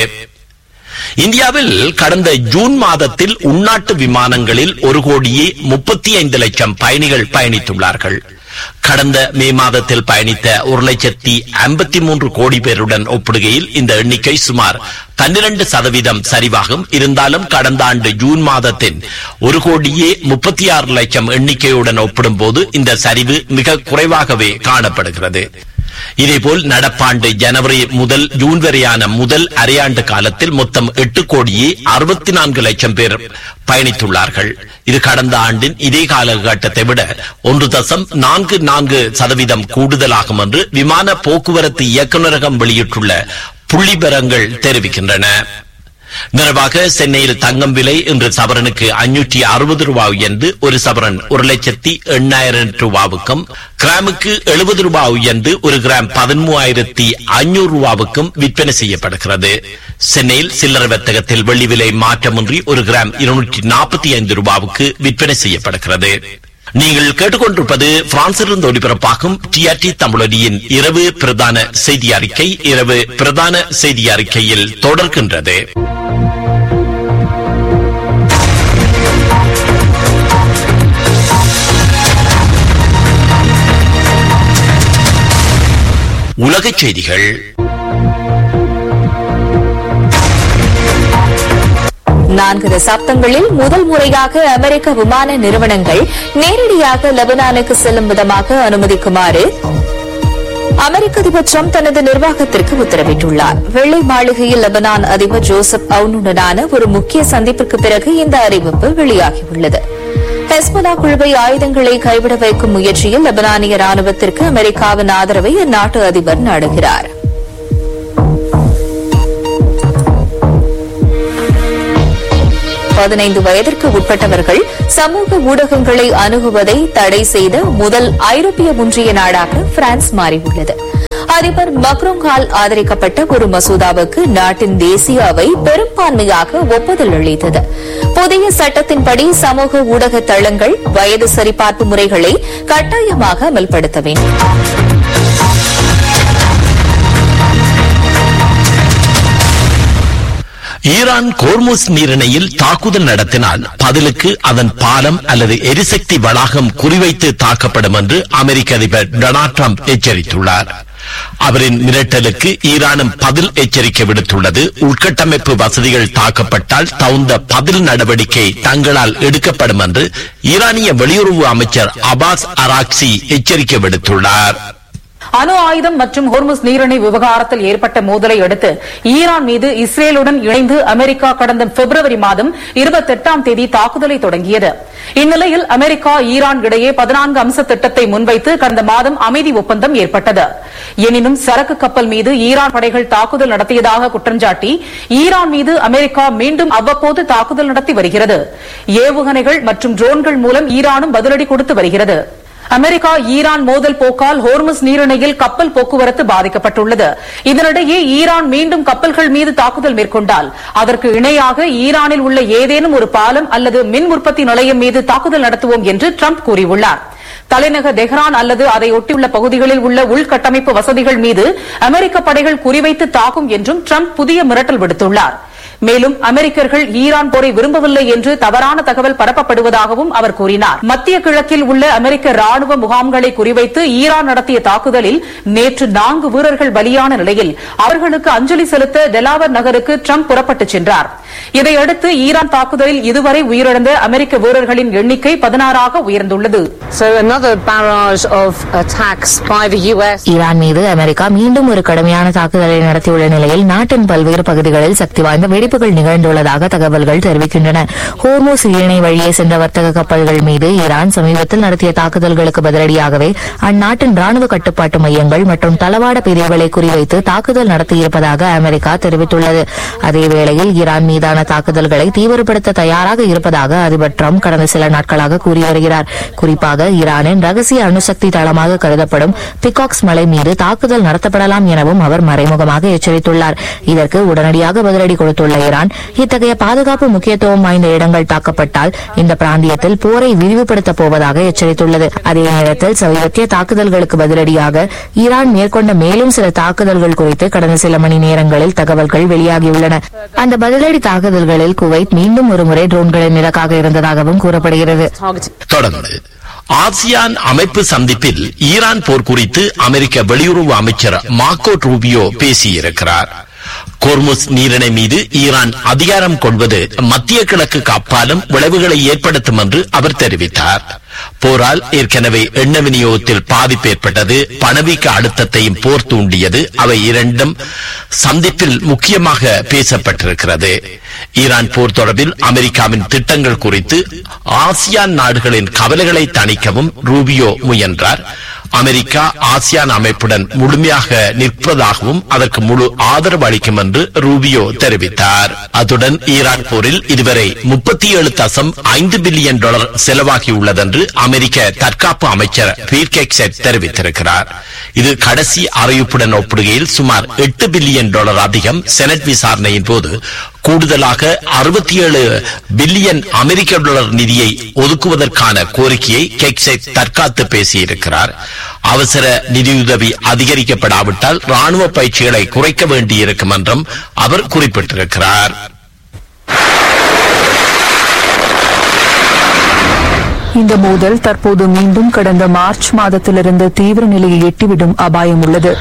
இந்தியாவில் கடந்த ஜூன் மாதத்தில் உள்நாட்டு விமானங்களில் ஒரு கோடியே முப்பத்தி ஐந்து லட்சம் பயணிகள் பயணித்துள்ளார்கள் கடந்த மே மாதத்தில் பயணித்த ஒரு லட்சத்தி ஐம்பத்தி மூன்று கோடி பேருடன் ஒப்பிடுகையில் இந்த எண்ணிக்கை சுமார் பன்னிரண்டு சதவீதம் சரிவாகும் இருந்தாலும் கடந்த ஆண்டு ஜூன் மாதத்தின் ஒரு கோடியே முப்பத்தி ஆறு லட்சம் எண்ணிக்கையுடன் ஒப்பிடும்போது இந்த சரிவு மிக குறைவாகவே காணப்படுகிறது இதேபோல் நடப்பாண்டு ஜனவரி முதல் ஜூன் வரையான முதல் அரையாண்டு காலத்தில் மொத்தம் எட்டு கோடியே அறுபத்தி நான்கு லட்சம் பேர் பயணித்துள்ளார்கள் இது கடந்த ஆண்டின் இதே காலகட்டத்தை விட ஒன்று தசம் நான்கு நான்கு சதவீதம் கூடுதலாகும் என்று விமான போக்குவரத்து இயக்குநரகம் வெளியிட்டுள்ள புள்ளிபரங்கள் தெரிவிக்கின்றன நிறைவாக சென்னையில் தங்கம் விலை இன்று சவரனுக்கு அஞ்சூற்றி அறுபது ரூபாய் உயர்ந்து ஒரு சவரன் ஒரு லட்சத்தி எண்ணாயிரம் ரூபாவுக்கும் கிராமுக்கு எழுபது ரூபாய் உயர்ந்து ஒரு கிராம் பதிமூவாயிரத்தி ஐநூறு ரூபாவுக்கும் விற்பனை செய்யப்படுகிறது சென்னையில் சில்லறை வர்த்தகத்தில் வெள்ளி விலை மாற்றமின்றி ஒரு கிராம் இருநூற்றி நாற்பத்தி ஐந்து ரூபாவுக்கு விற்பனை செய்யப்படுகிறது நீங்கள் கேட்டுக்கொண்டிருப்பது பிரான்சிலிருந்து ஒலிபரப்பாகும் டிஆர்டி தமிழொலியின் இரவு பிரதான செய்தி அறிக்கை இரவு பிரதான செய்தி அறிக்கையில் தொடர்கின்றது உலகச் செய்திகள் நான்கு தசாப்தங்களில் முதல் முறையாக அமெரிக்க விமான நிறுவனங்கள் நேரடியாக லெபனானுக்கு செல்லும் விதமாக அனுமதிக்குமாறு அமெரிக்க அதிபர் டிரம்ப் தனது நிர்வாகத்திற்கு உத்தரவிட்டுள்ளார் வெள்ளை மாளிகையில் லெபனான் அதிபர் ஜோசப் அவுனுடனான ஒரு முக்கிய சந்திப்பிற்கு பிறகு இந்த அறிவிப்பு வெளியாகியுள்ளது ஹெஸ்போலா குழுவை ஆயுதங்களை கைவிட வைக்கும் முயற்சியில் லெபனானிய ராணுவத்திற்கு அமெரிக்காவின் ஆதரவை அந்நாட்டு அதிபர் நாடுகிறார் பதினைந்து வயதிற்கு உட்பட்டவர்கள் சமூக ஊடகங்களை அணுகுவதை தடை செய்த முதல் ஐரோப்பிய ஒன்றிய நாடாக பிரான்ஸ் மாறியுள்ளது அதிபர் மக்ரோங்கால் ஆதரிக்கப்பட்ட ஒரு மசோதாவுக்கு நாட்டின் தேசிய அவை பெரும்பான்மையாக ஒப்புதல் அளித்தது புதிய சட்டத்தின்படி சமூக ஊடக தளங்கள் வயது சரிபார்ப்பு முறைகளை கட்டாயமாக அமல்படுத்த வேண்டும் ஈரான் கோர்முஸ் நீரிணையில் தாக்குதல் நடத்தினால் பதிலுக்கு அதன் பாலம் அல்லது எரிசக்தி வளாகம் குறிவைத்து தாக்கப்படும் என்று அமெரிக்க அதிபர் டொனால்ட் ட்ரம்ப் எச்சரித்துள்ளார் அவரின் மிரட்டலுக்கு ஈரானும் பதில் எச்சரிக்கை விடுத்துள்ளது உள்கட்டமைப்பு வசதிகள் தாக்கப்பட்டால் தகுந்த பதில் நடவடிக்கை தங்களால் எடுக்கப்படும் என்று ஈரானிய வெளியுறவு அமைச்சர் அபாஸ் அராக்சி எச்சரிக்கை விடுத்துள்ளார் அணு ஆயுதம் மற்றும் ஹோர்முஸ் நீரிணை விவகாரத்தில் ஏற்பட்ட மோதலை அடுத்து ஈரான் மீது இஸ்ரேலுடன் இணைந்து அமெரிக்கா கடந்த பிப்ரவரி மாதம் இருபத்தெட்டாம் தேதி தாக்குதலை தொடங்கியது இந்நிலையில் அமெரிக்கா ஈரான் இடையே பதினான்கு அம்ச திட்டத்தை முன்வைத்து கடந்த மாதம் அமைதி ஒப்பந்தம் ஏற்பட்டது எனினும் சரக்கு கப்பல் மீது ஈரான் படைகள் தாக்குதல் நடத்தியதாக குற்றஞ்சாட்டி ஈரான் மீது அமெரிக்கா மீண்டும் அவ்வப்போது தாக்குதல் நடத்தி வருகிறது ஏவுகணைகள் மற்றும் ட்ரோன்கள் மூலம் ஈரானும் பதிலடி கொடுத்து வருகிறது அமெரிக்கா ஈரான் மோதல் போக்கால் ஹோர்முஸ் நீரிணையில் கப்பல் போக்குவரத்து பாதிக்கப்பட்டுள்ளது இதனிடையே ஈரான் மீண்டும் கப்பல்கள் மீது தாக்குதல் மேற்கொண்டால் அதற்கு இணையாக ஈரானில் உள்ள ஏதேனும் ஒரு பாலம் அல்லது மின் உற்பத்தி நிலையம் மீது தாக்குதல் நடத்துவோம் என்று ட்ரம்ப் கூறியுள்ளார் தலைநகர் தெஹ்ரான் அல்லது அதை ஒட்டியுள்ள பகுதிகளில் உள்ள உள்கட்டமைப்பு வசதிகள் மீது அமெரிக்க படைகள் குறிவைத்து தாக்கும் என்றும் ட்ரம்ப் புதிய மிரட்டல் விடுத்துள்ளார் மேலும் அமெரிக்கர்கள் ஈரான் போரை விரும்பவில்லை என்று தவறான தகவல் பரப்பப்படுவதாகவும் அவர் கூறினார் மத்திய கிழக்கில் உள்ள அமெரிக்க ராணுவ முகாம்களை குறிவைத்து ஈரான் நடத்திய தாக்குதலில் நேற்று நான்கு வீரர்கள் பலியான நிலையில் அவர்களுக்கு அஞ்சலி செலுத்த டெலாவர் நகருக்கு ட்ரம்ப் புறப்பட்டுச் சென்றார் இதையடுத்து ஈரான் தாக்குதலில் இதுவரை உயிரிழந்த அமெரிக்க வீரர்களின் எண்ணிக்கை பதினாறாக உயர்ந்துள்ளது So another barrage of attacks by the US. Iran மீது அமெரிக்கா மீண்டும் ஒரு கடுமையான தாக்குதலை நடத்தியுள்ள நிலையில் நாட்டின் பல்வேறு பகுதிகளில் சக்தி வாய்ந்த வெடிப்புகள் நிகழ்ந்துள்ளதாக தகவல்கள் தெரிவிக்கின்றன ஹோர்மோஸ் இணை வழியே சென்ற வர்த்தக கப்பல்கள் மீது ஈரான் சமீபத்தில் நடத்திய தாக்குதல்களுக்கு பதிலடியாகவே அந்நாட்டின் ராணுவ கட்டுப்பாட்டு மையங்கள் மற்றும் தளவாட பிரிவுகளை குறிவைத்து தாக்குதல் நடத்தியிருப்பதாக அமெரிக்கா தெரிவித்துள்ளது அதேவேளையில் ஈரான் மீதான தாக்குதல்களை தீவிரப்படுத்த தயாராக இருப்பதாக அதிபர் ட்ரம்ப் கடந்த சில நாட்களாக கூறி வருகிறார் குறிப்பாக ஈரானின் ரகசிய அணுசக்தி தளமாக கருதப்படும் பிகாக்ஸ் மலை மீது தாக்குதல் நடத்தப்படலாம் எனவும் அவர் மறைமுகமாக எச்சரித்துள்ளார் இதற்கு உடனடியாக பதிலடி கொடுத்துள்ள ஈரான் இத்தகைய பாதுகாப்பு முக்கியத்துவம் வாய்ந்த இடங்கள் தாக்கப்பட்டால் இந்த பிராந்தியத்தில் போரை விரிவுபடுத்தப் போவதாக எச்சரித்துள்ளது அதே நேரத்தில் சமீபத்திய தாக்குதல்களுக்கு பதிலடியாக ஈரான் மேற்கொண்ட மேலும் சில தாக்குதல்கள் குறித்து கடந்த சில மணி நேரங்களில் தகவல்கள் வெளியாகியுள்ளன அந்த பதிலடி தாக்குதல்களில் குவைத் மீண்டும் ஒருமுறை ட்ரோன்களின் இலக்காக இருந்ததாகவும் கூறப்படுகிறது தொடர்ந்து ஆசியான் அமைப்பு சந்திப்பில் ஈரான் போர் குறித்து அமெரிக்க வெளியுறவு அமைச்சர் மார்க்கோ ரூபியோ பேசியிருக்கிறார் கோர்முஸ் நீரிணை மீது ஈரான் அதிகாரம் கொள்வது மத்திய கிழக்குக்கு அப்பாலும் விளைவுகளை ஏற்படுத்தும் என்று அவர் தெரிவித்தார் போரால் ஏற்கனவே எண்ண விநியோகத்தில் பாதிப்பு ஏற்பட்டது பணவீக்க அழுத்தத்தையும் போர் தூண்டியது அவை இரண்டும் சந்திப்பில் முக்கியமாக பேசப்பட்டிருக்கிறது ஈரான் போர் தொடர்பில் அமெரிக்காவின் திட்டங்கள் குறித்து ஆசியான் நாடுகளின் கவலைகளை தணிக்கவும் ரூபியோ முயன்றார் அமெரிக்கா ஆசியான் அமைப்புடன் முழுமையாக நிற்பதாகவும் அதற்கு முழு ஆதரவு அளிக்கும் என்று ரூபியோ தெரிவித்தார் அத்துடன் ஈரான் போரில் இதுவரை முப்பத்தி ஏழு தசம் ஐந்து பில்லியன் டாலர் செலவாகியுள்ளதென்று அமெரிக்க தற்காப்பு அமைச்சர் பீர்கெக்செட் தெரிவித்திருக்கிறார் இது கடைசி அறிவிப்புடன் ஒப்பிடுகையில் சுமார் எட்டு பில்லியன் டாலர் அதிகம் செனட் விசாரணையின் போது கூடுதலாக அறுபத்தி ஏழு பில்லியன் அமெரிக்க டாலர் நிதியை ஒதுக்குவதற்கான கோரிக்கையை கெக்செட் தற்காத்து பேசியிருக்கிறார் அவசர நிதியுதவி அதிகரிக்கப்படாவிட்டால் ராணுவ பயிற்சிகளை குறைக்க வேண்டியிருக்கும் என்றும் அவர் குறிப்பிட்டிருக்கிறார் இந்த மோதல் தற்போது மீண்டும் கடந்த மார்ச் மாதத்திலிருந்து தீவிர நிலையை எட்டிவிடும் அபாயம் உள்ளது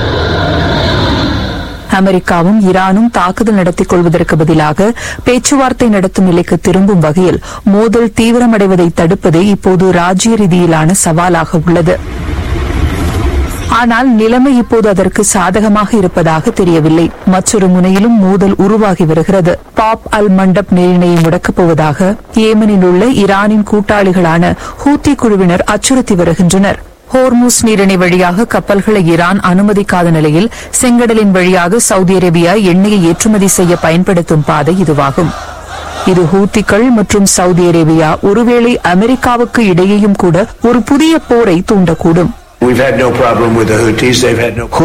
அமெரிக்காவும் ஈரானும் தாக்குதல் நடத்திக் கொள்வதற்கு பதிலாக பேச்சுவார்த்தை நடத்தும் நிலைக்கு திரும்பும் வகையில் மோதல் தீவிரமடைவதை தடுப்பதே இப்போது ராஜ்ய ரீதியிலான சவாலாக உள்ளது ஆனால் நிலைமை இப்போது அதற்கு சாதகமாக இருப்பதாக தெரியவில்லை மற்றொரு முனையிலும் மோதல் உருவாகி வருகிறது பாப் அல் மண்டப் நீரிணையை முடக்கப் போவதாக ஏமனில் உள்ள ஈரானின் கூட்டாளிகளான ஹூத்தி குழுவினர் அச்சுறுத்தி வருகின்றனர் ஹோர்மூஸ் நீரிணை வழியாக கப்பல்களை ஈரான் அனுமதிக்காத நிலையில் செங்கடலின் வழியாக சவுதி அரேபியா எண்ணெயை ஏற்றுமதி செய்ய பயன்படுத்தும் பாதை இதுவாகும் இது ஹூத்திகள் மற்றும் சவுதி அரேபியா ஒருவேளை அமெரிக்காவுக்கு இடையேயும் கூட ஒரு புதிய போரை தூண்டக்கூடும் We've had no problem with the Houthis. They've had no